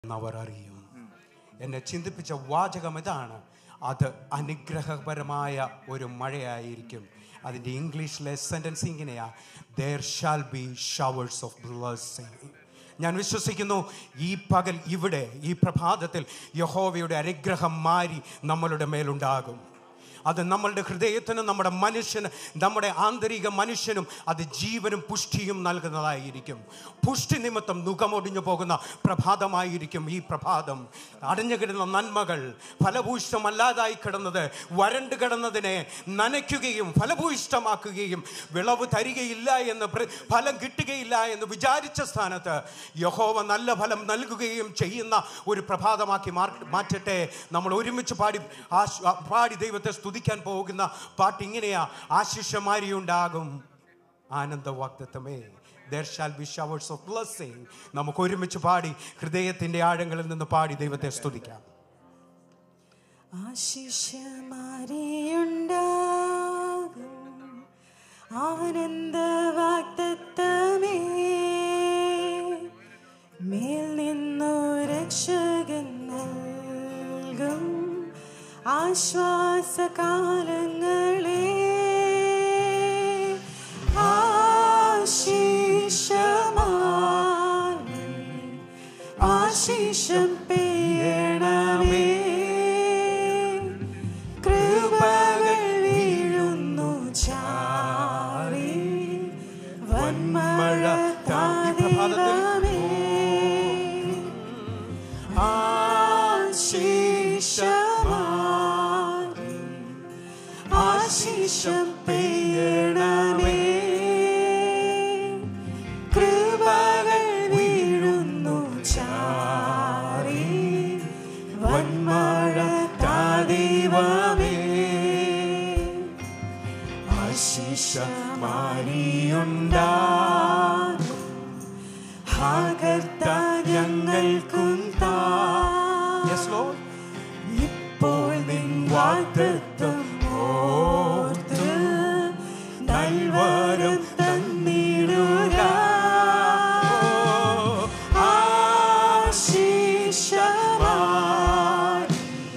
എന്നവർ അറിയും എന്നെ ചിന്തിപ്പിച്ച വാചകം ഇതാണ് അത് അനുഗ്രഹപരമായ ഒരു മഴയായിരിക്കും അതിൻ്റെ ഇംഗ്ലീഷിലെ സെൻറ്റൻസ് ഇങ്ങനെയാ there shall be showers of blessing ഞാൻ വിശ്വസിക്കുന്നു ഈ പകൽ ഇവിടെ ഈ പ്രഭാതത്തിൽ യഹോവയുടെ അനുഗ്രഹം മാറി നമ്മളുടെ മേലുണ്ടാകും അത് നമ്മളുടെ ഹൃദയത്തിനും നമ്മുടെ മനുഷ്യന് നമ്മുടെ ആന്തരിക മനുഷ്യനും അത് ജീവനും പുഷ്ടിയും നൽകുന്നതായിരിക്കും പുഷ്ടി നിമിത്തം മുഖമൊടിഞ്ഞു പോകുന്ന പ്രഭാതമായിരിക്കും ഈ പ്രഭാതം അടഞ്ഞു കിടന്ന നന്മകൾ ഫലഭൂയിഷ്ടമല്ലാതായി കിടന്നത് വരണ്ട് കിടന്നതിനെ നനയ്ക്കുകയും ഫലഭൂയിഷ്ടമാക്കുകയും വിളവ് തരികയില്ല എന്ന് പ്ര- ഫലം കിട്ടുകയില്ല എന്ന് വിചാരിച്ച സ്ഥാനത്ത് യഹോവ നല്ല ഫലം നൽകുകയും ചെയ്യുന്ന ഒരു പ്രഭാതമാക്കി മാർ- മാറ്റട്ടെ നമ്മൾ ഒരുമിച്ച് പാടി ആശ്- ആ, പാടി ദൈവത്തെ സ്തുതിക്കാൻ പോകുന്ന പാട്ട് ഇങ്ങനെയാ ആശിഷമാരി ഉണ്ടാകും ആനന്ദ വാഗ്ദത്തമേ there shall be showers of blessing നമുക്ക് ഒരുമിച്ച് പാടി ഹൃദയത്തിന്റെ ആഴങ്ങളിൽ നിന്ന് പാടി ദൈവത്തെ സ്തുതിക്കാം ആശിഷമാരിയുണ്ടാകും ആനന്ദ വാഗ്ദത്തമേ മേൽ നിന്നു രക്ഷകൻ നൽകും ആശ്വാസകാലങ്ങളെ ആശിഷമായി ആശിഷം പെയ്യണമേ കൃപകൾ വീഴുന്നു ചാറി വന്മഴ താതിവമേ ആശിഷമായി ആശിഷം പെയ്യണമേ കൃപകൾ വീഴുന്നു ചാറി വന്മഴ താതിവമേ ആശിഷമാരിയുണ്ടാകും ഹാകർത്ത ഞങ്ങൾക്കും താ Yes, Lord. ഇപ്പോൾ നിൻ വാഗ്ദത്തം ഓർത്ത് നൽവരം തന്നിടുക ആശിഷമായി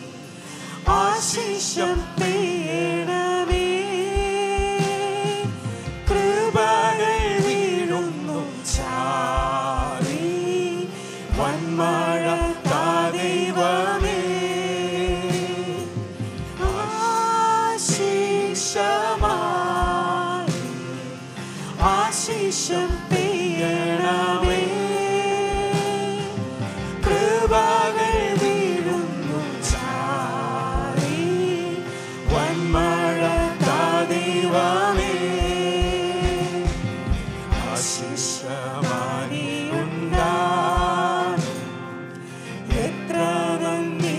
ആശിഷം പെയ്യണമേ കൃപകൾ വീഴുന്നു ചാറി വന്മഴ ദൈവമേ ആശിഷമായി ആശിഷം പെയ്യണമേ കൃപകൾ വീഴുന്നു ചാറി വന്മഴ ദൈവമേ ആശിഷമാരിയുണ്ടാകും എത്ര നന്ദി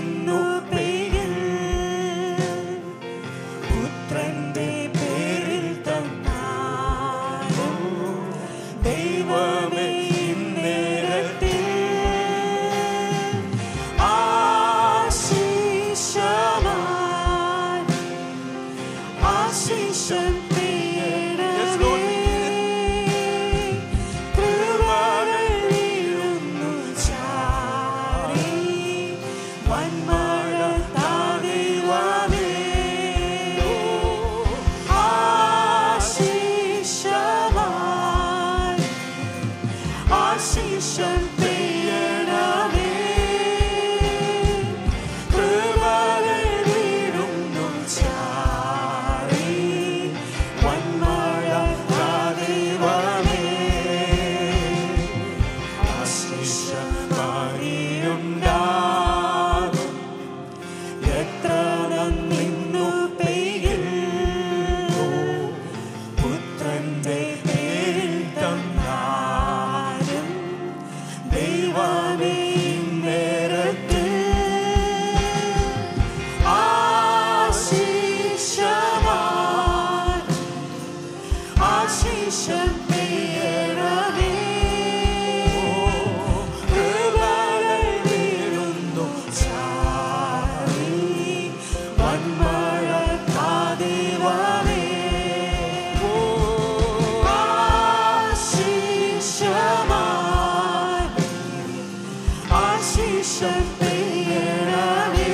ആശിഷം പെയ്യണമേ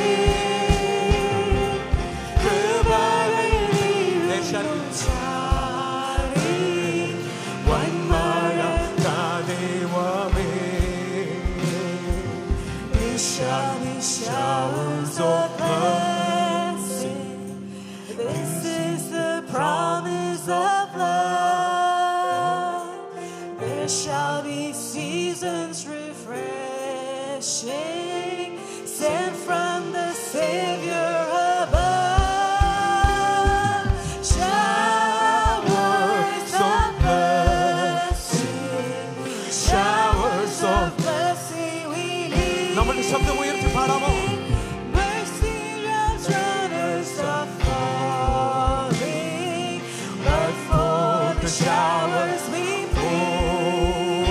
കൃപകൾ There shall be ചാരി വന്മഴ ദൈവമേ There shall be showers of blessing. This is the promise of love. There shall be seasons refreshing, sent from the Savior above. Showers of blessing, showers of blessing we need. നമ്മുടെ ശബ്ദം ഉയർത്തി പാടാമോ Mercy loves runners are falling, but for the showers we pray.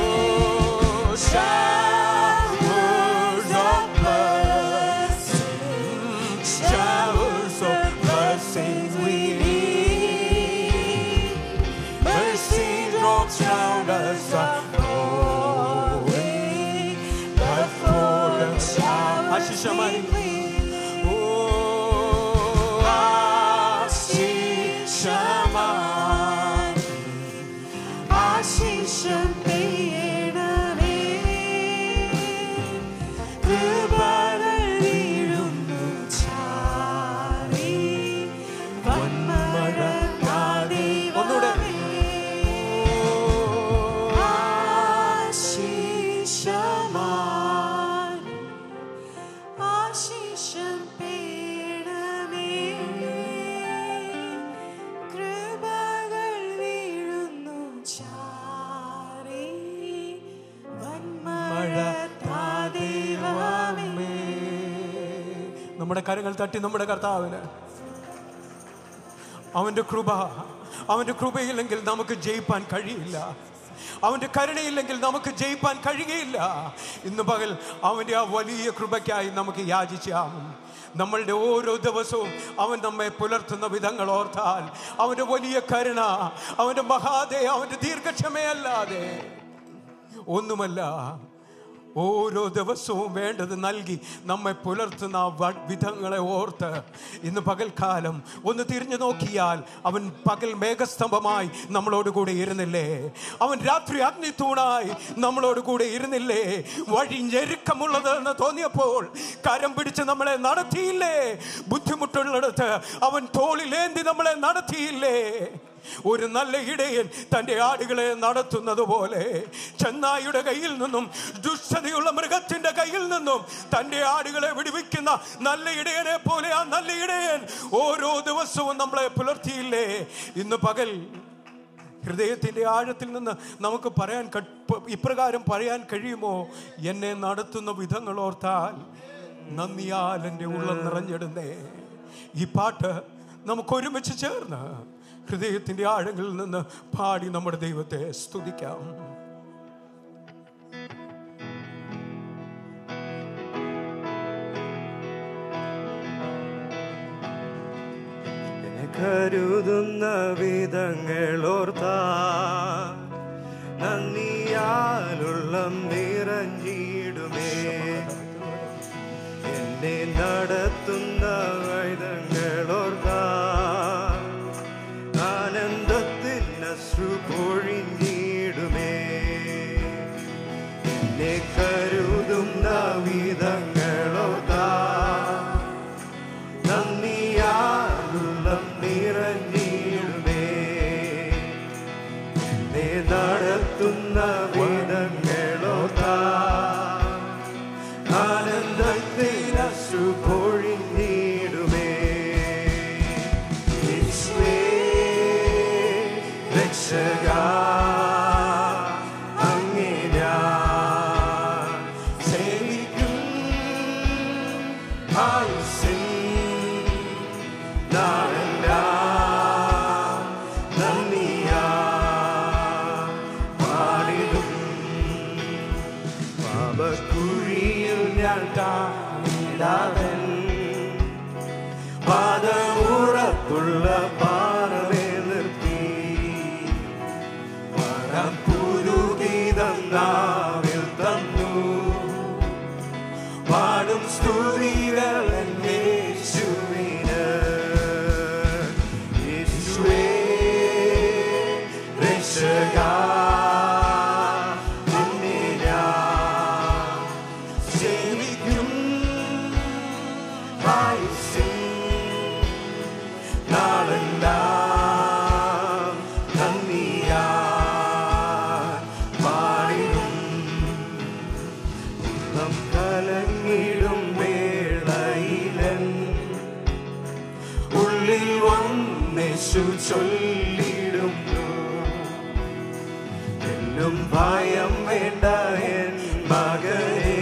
Showers of blessing, showers of blessings we need. Mercy drops round us are falling, but for the showers ആശിഷമായി. we plead. ആശിഷമായി ആശിഷം പെയ്യണമേ കൃപകൾ വീഴുന്നു ചാരി വന്മഴ ഒന്നൂടെ. ആശിഷമായി ആശിഷം പെയ്യണമേ കൃപകൾ വീഴുന്നു ചാരി വന്മഴ താദേവാമേ നമ്മുടെ കരങ്ങൾ തട്ടി നമ്മുടെ കർത്താവിന് അവന്റെ കൃപ അവന്റെ കൃപയില്ലെങ്കിൽ നമുക്ക് ജയിപ്പാൻ കഴിയില്ല അവന്റെ കരുണയില്ലെങ്കിൽ നമുക്ക് ജയിപ്പാൻ കഴിയുകയില്ല ഇന്ന് പകൽ അവന്റെ ആ വലിയ കൃപയ്ക്കായി നമുക്ക് യാചിച്ചാം നമ്മളുടെ ഓരോ ദിവസവും അവൻ നമ്മെ പുലർത്തുന്ന വിധങ്ങൾ ഓർത്താൽ അവന്റെ വലിയ കരുണ അവന്റെ മഹാദയ അവന്റെ ദീർഘക്ഷമയല്ലാതെ ഒന്നുമല്ല ഓരോ ദിവസവും വേണ്ടത് നൽകി നമ്മെ പുലർത്തുന്ന ആ വ- വിധങ്ങളെ ഓർത്ത് ഇന്ന് പകൽക്കാലം ഒന്ന് തിരിഞ്ഞു നോക്കിയാൽ അവൻ പകൽ മേഘസ്തംഭമായി നമ്മളോട് കൂടെ ഇരുന്നില്ലേ അവൻ രാത്രി അഗ്നിത്തൂണായി നമ്മളോട് കൂടെ ഇരുന്നില്ലേ വഴി ഞെരുക്കമുള്ളത് എന്ന് തോന്നിയപ്പോൾ കരം പിടിച്ച് നമ്മളെ നടത്തിയില്ലേ ബുദ്ധിമുട്ടുള്ളിടത്ത് അവൻ തോളിലേന്തി നമ്മളെ നടത്തിയില്ലേ ഒരു നല്ല ഇടയൻ തൻ്റെ ആടുകളെ നടത്തുന്നത് പോലെ ചെന്നായുടെ കയ്യിൽ നിന്നും ദുഷ്ടതയുള്ള മൃഗത്തിന്റെ കയ്യിൽ നിന്നും തൻ്റെ ആടുകളെ വിടുവിക്കുന്ന നല്ല ഇടയനെ പോലെ ആ നല്ല ഇടയൻ ഓരോ ദിവസവും നമ്മളെ പുലർത്തിയില്ലേ ഇന്ന് പകൽ ഹൃദയത്തിൻ്റെ ആഴത്തിൽ നിന്ന് നമുക്ക് പറയാൻ ക- ഇപ്രകാരം പറയാൻ കഴിയുമോ എന്നെ നടത്തുന്ന വിധങ്ങൾ ഓർത്താൽ നന്ദിയാൽ എൻ്റെ ഉള്ളം നിറഞ്ഞിടുന്നേ ഈ പാട്ട് നമുക്ക് ഒരുമിച്ച് ചേർന്ന് ഹൃദയത്തിൻ്റെ ആഴങ്ങളിൽ നിന്ന് പാടി നമ്മുടെ ദൈവത്തെ സ്തുതിക്കാം എന്നെ കരുതുന്ന വിധങ്ങളോർത്താ നന്ദിയാലുള്ളം നിറഞ്ഞിടുമേ എന്നെ നടത്തുന്ന വൈദങ്ങളോർത്താ ആനന്ദത്തിൽ അശ്രു പൊഴിഞ്ഞിടുമേ എന്നെ കരുതുന്ന വിധങ്ങളോർത്താ നന്ദിയാലുള്ളം നിറഞ്ഞിടുമേ എന്നെ നടത്തുന്ന വിധങ്ങളോർത്താ ആനന്ദത്തിനു പൊഴിഞ്ഞിടുമേ യേശുവേ, രക്ഷകാ, അങ്ങേ ഞാൻ സേവിക്കും ആയുസ്സിൻ നാളെല്ലാം നന്ദിയാ പാടിടും പാപക്കുഴിയിൽ ഞാൻ താഴൻ പാദമുറപ്പുള്ള പാറമേ നിർത്തി പരപ്പുരുഗീതം നാവിൽ തന്നു പാടും സ്തുതികൾ യേശുവിന് യേശുവേ രക്ഷകാ നിന്നെ ഞാൻ സേവിക്കും ആയുസ്സിൻ നാളെല്ലാം നന്ദിയാ പാടിടും നാം കലങ്ങിടും വേളയിലൻ ഉള്ളിൽ വന്നേശു ചൊല്ലിടുന്നു എന്നും ഭയം വേണ്ട എൻ മകനെ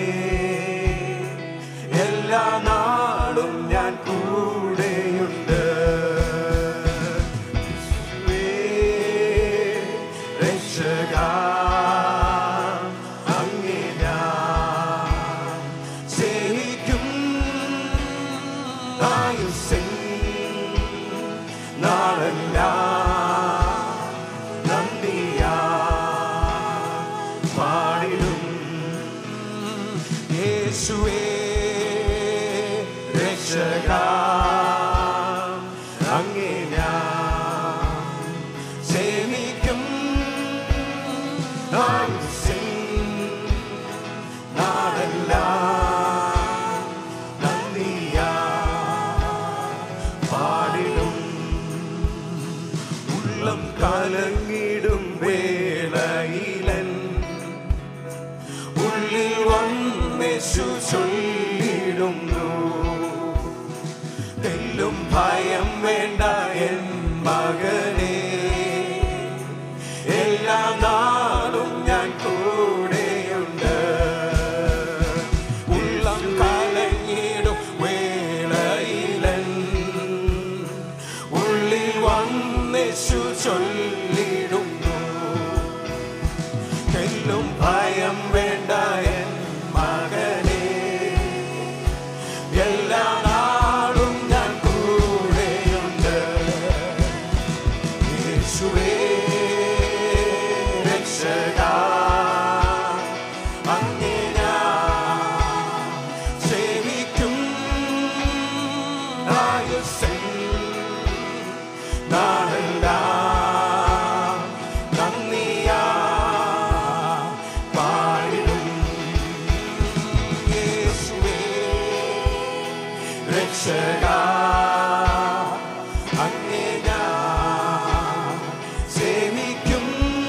എല്ലാ നാളും ഞാൻ കൂടെയുണ്ട് യേശുവേ, രക്ഷകാ, അങ്ങേ ഞാൻ സേവിക്കും ആയുസ്സിൻ നാളെല്ലാം നന്ദിയാ പാടിടും യേശുവേ രക്ഷക അങ്ങേ ഞാൻ സേവിക്കും ആയുസ്സിൻ നാളെല്ലാം നന്ദിയാ പാടിടും ഉള്ളം കലങ്ങിടും വേളയിലൻ ഉള്ളിൽ വന്നേശു ചൊല്ലിടുന്നു തെല്ലും ഭയം വേണ്ട എൻ മകനെ എല്ലാ നാളും ഞാൻ കൂടെയുണ്ട് ഉള്ളം കലങ്ങിടും വേളയിലൻ ഉള്ളിൽ വന്നേശു ചൊല്ലിടുന്നു തെല്ലും ഭയം വേണ്ട എൻ മകനെ എല്ലാ നാളും ഞാൻ കൂടെയുണ്ട് യേശുവേ രക്ഷകാ അങ്ങേ ഞാൻ സേവിക്കും ആയുസ്സിൻ നാളെല്ലാം നന്ദിയാ പാടിടും യേശുവേ രക്ഷകാ അങ്ങേ ഞാൻ സേവിക്കും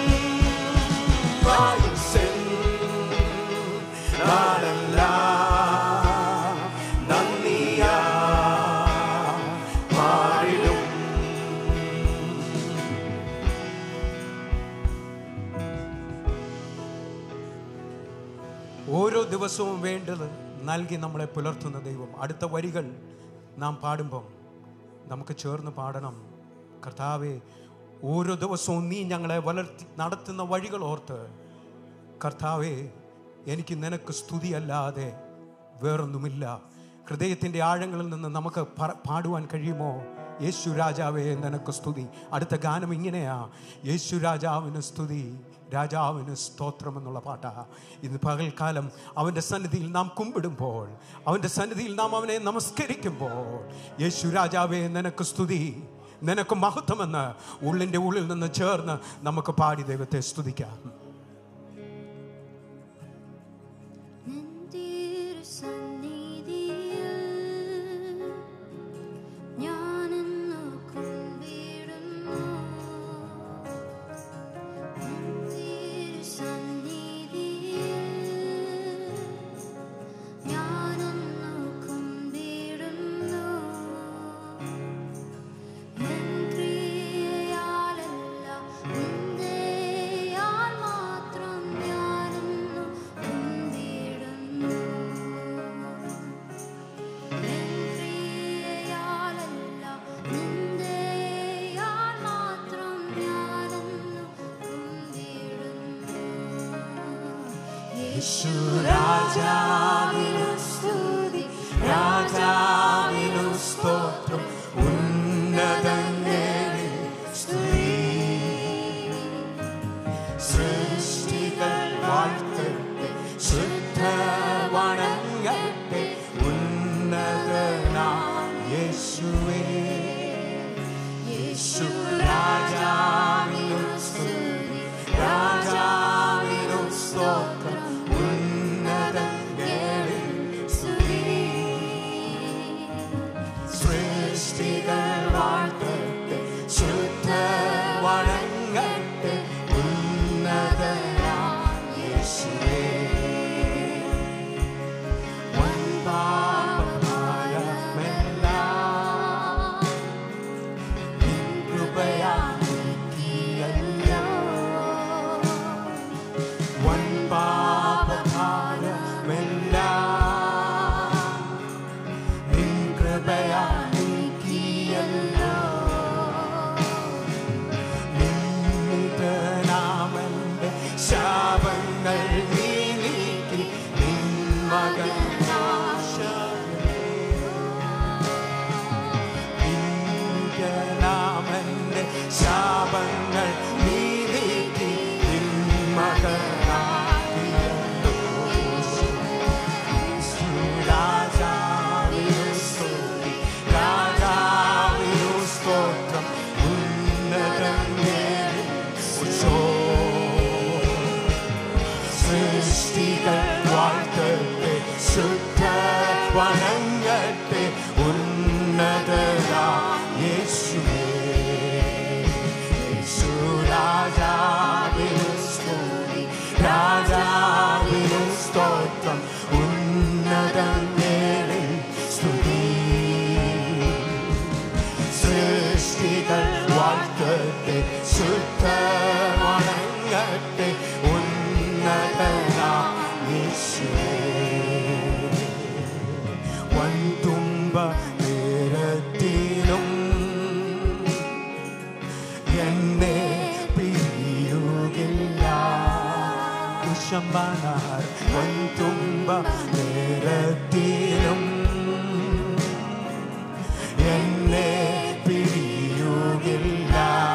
ആയുസ്സിൻ നാളെല്ലാം നന്ദിയാ പാടിടും ഓരോ ദിവസവും വേണ്ടത് നൽകി നമ്മളെ പുലർത്തുന്ന ദൈവം അടുത്ത വരികൾ നാം പാടുമ്പം നമുക്ക് ചേർന്ന് പാടണം കർത്താവെ ഓരോ ദിവസവും നീ ഞങ്ങളെ വളർത്തി നടത്തുന്ന വഴികൾ ഓർത്ത് കർത്താവെ എനിക്ക് നിനക്ക് സ്തുതിയല്ലാതെ വേറൊന്നുമില്ല ഹൃദയത്തിൻ്റെ ആഴങ്ങളിൽ നിന്ന് നമുക്ക് പറ- പാടുവാൻ കഴിയുമോ യേശു രാജാവേ നിനക്ക് സ്തുതി അടുത്ത ഗാനം ഇങ്ങനെയാ യേശു രാജാവിന് സ്തുതി രാജാവിന് സ്തോത്രം എന്നുള്ള പാട്ടാ ഇന്ന് പകൽക്കാലം അവൻ്റെ സന്നിധിയിൽ നാം കുമ്പിടുമ്പോൾ അവൻ്റെ സന്നിധിയിൽ നാം അവനെ നമസ്കരിക്കുമ്പോൾ യേശു രാജാവേ നിനക്ക് സ്തുതി നിനക്ക് മഹത്വമെന്ന് ഉള്ളിൻ്റെ ഉള്ളിൽ നിന്ന് ചേർന്ന് നമുക്ക് പാടി ദൈവത്തെ സ്തുതിക്കാം നിന്തിരുസന്നിധിയിൽ ഞാനിന്നു കുമ്പിടുന്നു. നിന്തിരുസന്നിധിയിൽ ഞാനിന്നു കുമ്പിടുന്നു. എൻ ക്രിയയാലല്ല നിന്ദയാൽ മാത്രം ഞാനിന്നു കുമ്പിടുന്നു. എൻ ക്രിയയാലല്ല നിന്ദയാൽ മാത്രം ഞാനിന്നു കുമ്പിടുന്നു. യേശു രാജാവിനു സ്തുതി രാജാവിനു സ്തോത്രം ഉന്നതങ്ങളിൽ സ്തുതി സൃഷ്ടികൾ വാഴ്ത്തട്ടെ ശുദ്ധ വണങ്ങട്ടെ യേശു രാജാവിനു സ്തുതി രാജാവിനു സ്തോത്രം ഉന്നതങ്ങളിൽ സൃഷ്ടികൾ വാഴ്ത്തട്ടെ ശുദ്ധ വണങ്ങട്ടെ ഉന്നതനാം യേശുവേ വൻപാപഭാരമെല്ലാം നിൻ കൃപയാൽ നീക്കിയല്ലോ. വൻപാപഭാരമെല്ലാം നിൻ കൃപയാൽ നീക്കിയല്ലോ. നിന്നിതനാമന്റെ ശാപങ്ങൾ നീ നീക്കി നിൻ മകൻ നിന്നിതനാമന്റെ ശാപങ്ങൾ നീ നീക്കി നിൻ മകനാക്കിയല്ലോ. രാജാവിനു സ്തുതി, രാജാവിനു സ്തോത്രം, ഉന്നതങ്ങളിൽ ഉത്സവം. സൃഷ്ടികൾ വാഴ്ത്തട്ടെ ശുദ്ധ വണങ്ങട്ടെ ഉന്നതരാ യേശുവേ യേശു രാജാവിനു സ്തുതി രാജാവിനു സ്തോത്രം ഉന്നതങ്ങളിൽ സ്തുതി സൃഷ്ടികൾ വാഴ്ത്തട്ടെ ശുദ്ധ വണങ്ങട്ടെ ഉന്നതനാ യേശുവേ വൻതുമ്പ നേരത്തിലും എന്നെ പിരിയുകില്ല കുശമ്പനാർ വൻതുമ്പ നേരത്തിലും എന്നെ പിരിയുകില്ല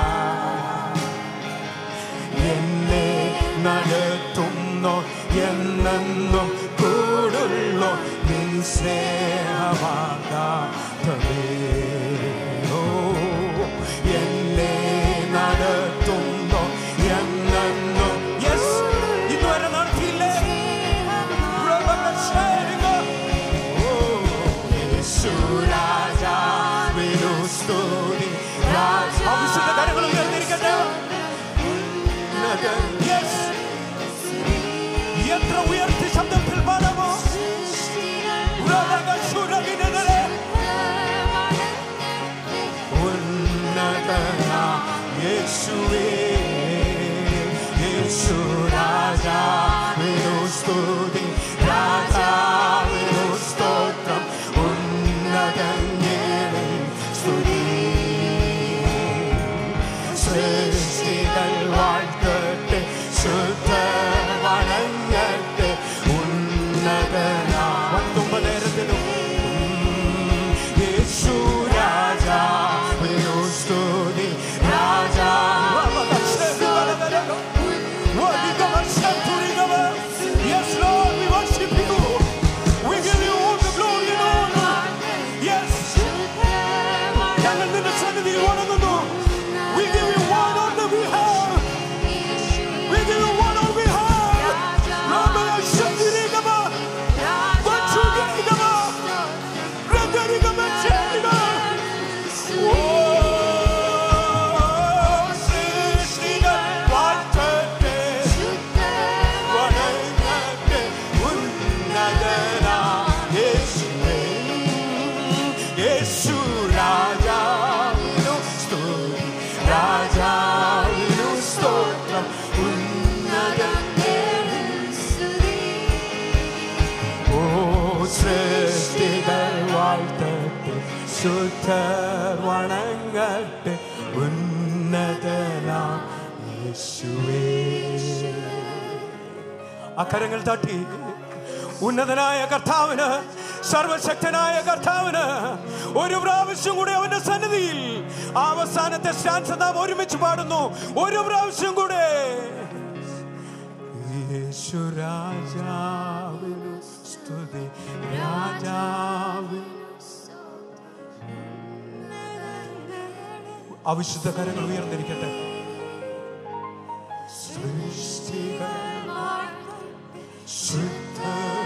എന്നെ നടത്തുന്നോ എന്നെന്നും കൂടുള്ളോ നിൻ സ്നേഹമാകാത്തവേ ഓ എന്നെ നടത്തുന്നോ എന്നെന്നും യെസ് ഇതുവരെ നടത്തിയില്ലേ ഓ യേശു രാജാവിനു സ്തുതി രാജ ആവശ്യത്തെ കാര്യങ്ങൾ ഉയർന്നിരിക്കട്ടെ Yes. എത്ര ഉയർത്തി ശബ്ദത്തിൽ പാടാമോ ഉറവകശുരകിനെതിരെ ഉന്നതനാ യേശുവേ യേശു രാജാവിനു സ്തുതി രാജാവിനു സ്തോത്രം ഉന്നതങ്ങളിൽ സ്തുതി സൃഷ്ടികൾ വാഴ്ത്തട്ടെ ശുദ്ധ വണങ്ങട്ടെ ഉന്നതനാ വന്തുമ്പ നേരത്തിലും യേശു രാജാവിനു സ്തുതി Raja Yes, Lord, we worship you. We give you all the glory and honor. Yes, ഞങ്ങൾ നിന്റെ സന്നിധിയിൽ വണങ്ങുന്നു. We give you what honor we have. We give you what honor we have. Lord, I ശക്തിരിക്കമ, വച്ചുകിരിക്കമ, രഥരിക്കമ, ചേരിക. ഓ, സൃഷ്ടികൾ വാഴ്ത്തട്ടെ, വണങ്ങട്ടെ, ഉന്നതനാം യേശുവേ. യേശു രാജാവിനു സ്തുതി രാജാവിനു സ്തോത്രം ഉന്നതങ്ങളിൽ ഓ സൃഷ്ടികൾ വാഴ്ത്തട്ടെ ശുദ്ധർ വണങ്ങട്ടെ ഉന്നതനാം യേശുവേ അക്കരങ്ങൾ തട്ടി ഉന്നതനായ കർത്താവിന് സർവശക്തനായ കർത്താവിന് ഒരു പ്രാവശ്യം കൂടെ അവന്റെ സന്നിധിയിൽ ആ അവസാനത്തെ സ്റ്റാൻസ് നാം ഒരുമിച്ച് പാടുന്നു ഒരു പ്രാവശ്യം കൂടെ യേശു രാജാവിനു സ്തുതി രാജാവിനു അവിശുദ്ധ കരങ്ങൾ ഉയർന്നിരിക്കട്ടെ സൃഷ്ടികൾ ശുദ്ധ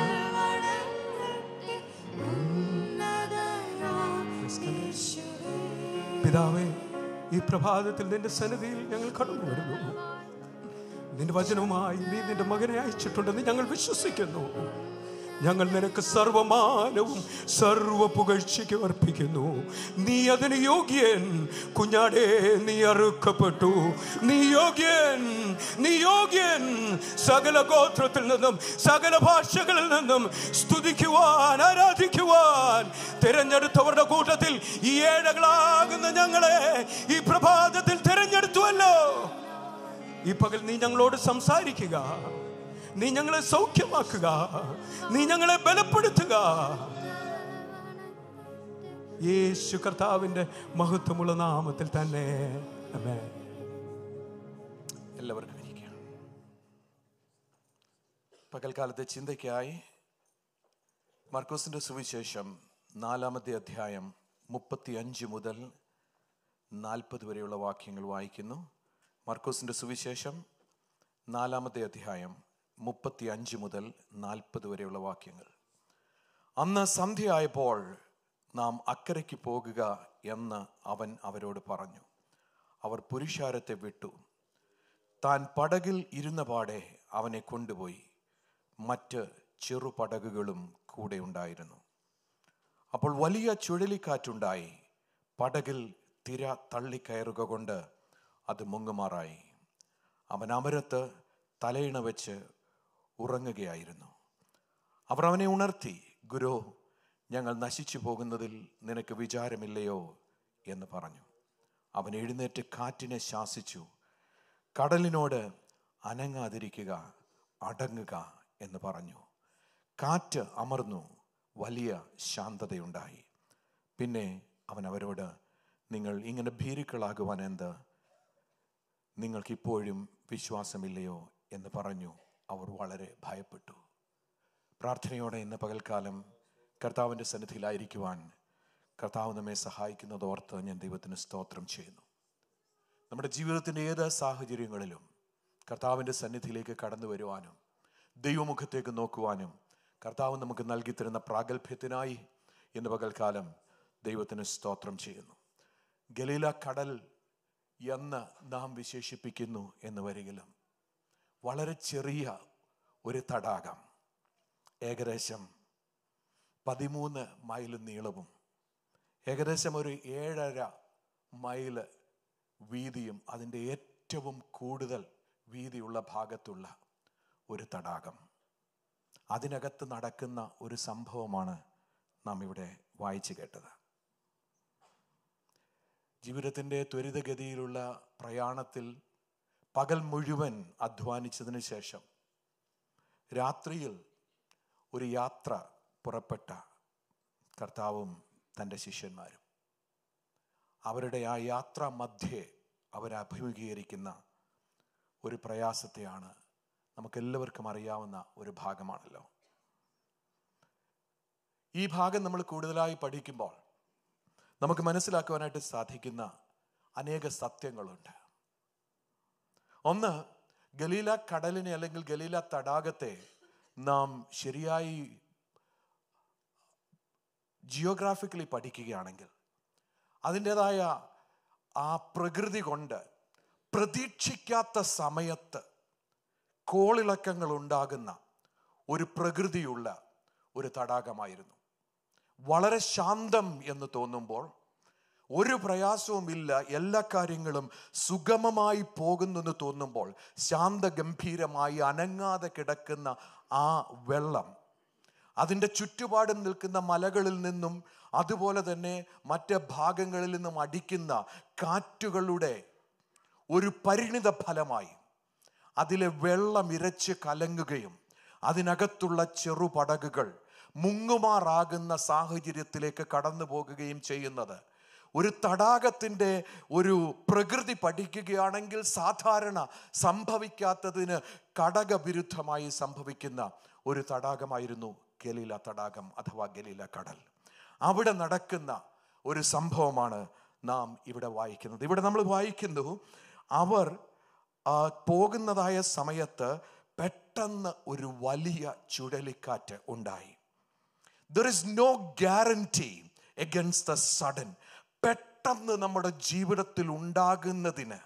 പിതാവേ ഈ പ്രഭാതത്തിൽ നിന്റെ സന്നിധിയിൽ ഞങ്ങൾ കടന്നു വരുന്നു നിന്റെ വചനവുമായി നീ നിന്റെ മകനെ അയച്ചിട്ടുണ്ടെന്ന് ഞങ്ങൾ വിശ്വസിക്കുന്നു ഞങ്ങൾ നിനക്ക് സർവമാനവും സർവ പുകഴ്ചയ്ക്കും അർപ്പിക്കുന്നു നീ അതിന് യോഗ്യൻ കുഞ്ഞാടേ നീ അറുക്കപ്പെട്ടു നീ യോഗ്യൻ നീ യോഗ്യൻ സകല ഗോത്രത്തിൽ നിന്നും സകല ഭാഷകളിൽ നിന്നും സ്തുതിക്കുവാൻ ആരാധിക്കുവാൻ തിരഞ്ഞെടുത്തവരുടെ കൂട്ടത്തിൽ ഈ ഏഴകളാകുന്ന ഞങ്ങളെ ഈ പ്രഭാതത്തിൽ തിരഞ്ഞെടുത്തുവല്ലോ ഈ പകൽ നീ ഞങ്ങളോട് സംസാരിക്കുക നീ ഞങ്ങളെ സൗഖ്യമാക്കുക നീ ഞങ്ങളെ ബലപ്പെടുത്തുക യേശു കർത്താവിന്റെ മഹത്വമുള്ള നാമത്തിൽ തന്നെ ആമേൻ. എല്ലാവർക്കും ഇരിക്കാം പകൽക്കാലത്തെ ചിന്തയ്ക്കായി മർക്കോസിന്റെ സുവിശേഷം നാലാമത്തെ അധ്യായം മുപ്പത്തി അഞ്ച് മുതൽ നാൽപ്പത് വരെയുള്ള വാക്യങ്ങൾ വായിക്കുന്നു മർക്കോസിന്റെ സുവിശേഷം നാലാമത്തെ അധ്യായം മുപ്പത്തി അഞ്ച് മുതൽ നാൽപ്പത് വരെയുള്ള വാക്യങ്ങൾ അന്ന് സന്ധ്യയായപ്പോൾ നാം അക്കരയ്ക്ക് പോകുക എന്ന് അവൻ അവരോട് പറഞ്ഞു അവർ പുരുഷാരത്തെ വിട്ടു താൻ പടകിൽ ഇരുന്ന പാടെ അവനെ കൊണ്ടുപോയി മറ്റ് ചെറുപടകുകളും കൂടെ ഉണ്ടായിരുന്നു അപ്പോൾ വലിയ ചുഴലിക്കാറ്റുണ്ടായി പടകിൽ തിര തള്ളിക്കയറുക കൊണ്ട് അത് മുങ്ങുമാറായി അവൻ അമരത്ത് തലയിണ വെച്ച് ഉറങ്ങുകയായിരുന്നു അവർ അവനെ ഉണർത്തി ഗുരു ഞങ്ങൾ നശിച്ചു പോകുന്നതിൽ നിനക്ക് വിചാരമില്ലയോ എന്ന് പറഞ്ഞു അവൻ എഴുന്നേറ്റ് കാറ്റിനെ ശാസിച്ചു കടലിനോട് അനങ്ങാതിരിക്കുക അടങ്ങുക എന്ന് പറഞ്ഞു കാറ്റ് അമർന്നു വലിയ ശാന്തതയുണ്ടായി പിന്നെ അവൻ അവരോട് നിങ്ങൾ ഇങ്ങനെ ഭീരുക്കളാകുവാൻ എന്ത് നിങ്ങൾക്കിപ്പോഴും വിശ്വാസമില്ലയോ എന്ന് പറഞ്ഞു അവർ വളരെ ഭയപ്പെട്ടു പ്രാർത്ഥനയോടെ ഇന്ന് പകൽക്കാലം കർത്താവിൻ്റെ സന്നിധിയിലായിരിക്കുവാൻ കർത്താവ് നമ്മെ സഹായിക്കുന്നതോർത്ത് ഞാൻ ദൈവത്തിന് സ്തോത്രം ചെയ്യുന്നു നമ്മുടെ ജീവിതത്തിൻ്റെ ഏത് സാഹചര്യങ്ങളിലും കർത്താവിൻ്റെ സന്നിധിയിലേക്ക് കടന്നു വരുവാനും ദൈവമുഖത്തേക്ക് നോക്കുവാനും കർത്താവ് നമുക്ക് നൽകി തരുന്ന പ്രാഗൽഭ്യത്തിനായി ഇന്ന് പകൽക്കാലം ദൈവത്തിന് സ്തോത്രം ചെയ്യുന്നു ഗലീല കടൽ എന്ന് നാം വിശേഷിപ്പിക്കുന്നു എന്ന് വരികിലും വളരെ ചെറിയ ഒരു തടാകം ഏകദേശം പതിമൂന്ന് മൈൽ നീളവും ഏകദേശം ഒരു ഏഴര മൈല് വീതിയും അതിൻ്റെ ഏറ്റവും കൂടുതൽ വീതിയുള്ള ഭാഗത്തുള്ള ഒരു തടാകം അതിനകത്ത് നടക്കുന്ന ഒരു സംഭവമാണ് നാം ഇവിടെ വായിച്ചു കേട്ടത് ജീവിതത്തിൻ്റെ ത്വരിതഗതിയിലുള്ള പ്രയാണത്തിൽ പകൽ മുഴുവൻ അധ്വാനിച്ചതിന് ശേഷം രാത്രിയിൽ ഒരു യാത്ര പുറപ്പെട്ട കർത്താവും തൻ്റെ ശിഷ്യന്മാരും അവരുടെ ആ യാത്ര മധ്യേ അവരഭിമുഖീകരിക്കുന്ന ഒരു പ്രയാസത്തെയാണ് നമുക്കെല്ലാവർക്കും അറിയാവുന്ന ഒരു ഭാഗമാണല്ലോ ഈ ഭാഗം നമ്മൾ കൂടുതലായി പഠിക്കുമ്പോൾ നമുക്ക് മനസ്സിലാക്കുവാനായിട്ട് സാധിക്കുന്ന അനേക സത്യങ്ങളുണ്ട് ഒന്ന് ഗലീല കടലിനെ അല്ലെങ്കിൽ ഗലീല തടാകത്തെ നാം ശരിയായി ജിയോഗ്രാഫിക്കലി പഠിക്കുകയാണെങ്കിൽ അതിൻ്റെതായ ആ പ്രകൃതി കൊണ്ട് പ്രതീക്ഷിക്കാത്ത സമയത്ത് കോളിളക്കങ്ങൾ ഉണ്ടാകുന്ന ഒരു പ്രകൃതിയുള്ള ഒരു തടാകമായിരുന്നു വളരെ ശാന്തം എന്ന് തോന്നുമ്പോൾ ഒരു പ്രയാസവുമില്ല എല്ലാ കാര്യങ്ങളും സുഗമമായി പോകുന്നെന്ന് തോന്നുമ്പോൾ ശാന്തഗംഭീരമായി അനങ്ങാതെ കിടക്കുന്ന ആ വെള്ളം അതിൻ്റെ ചുറ്റുപാടും നിൽക്കുന്ന മലകളിൽ നിന്നും അതുപോലെ തന്നെ മറ്റ് ഭാഗങ്ങളിൽ നിന്നും അടിക്കുന്ന കാറ്റുകളുടെ ഒരു പരിണിത ഫലമായി അതിലെ വെള്ളം ഇരച്ച് കലങ്ങുകയും അതിനകത്തുള്ള ചെറുപടകുകൾ മുങ്ങുമാറാകുന്ന സാഹചര്യത്തിലേക്ക് കടന്നു പോകുകയും ചെയ്യുന്നത് ഒരു തടാകത്തിൻ്റെ ഒരു പ്രകൃതി പഠിക്കുകയാണെങ്കിൽ സാധാരണ സംഭവിക്കാത്തതിന് കടകവിരുദ്ധമായി സംഭവിക്കുന്ന ഒരു തടാകമായിരുന്നു ഗലീല തടാകം അഥവാ ഗലീല കടൽ അവിടെ നടക്കുന്ന ഒരു സംഭവമാണ് നാം ഇവിടെ വായിക്കുന്നത് ഇവിടെ നമ്മൾ വായിക്കുന്നു അവർ ആ, പോകുന്നതായ സമയത്ത് പെട്ടെന്ന് ഒരു വലിയ ചുഴലിക്കാറ്റ് ഉണ്ടായി there is no guarantee against the sudden പെട്ടെന്ന് നമ്മുടെ ജീവിതത്തിൽ ഉണ്ടാകുന്നതിന്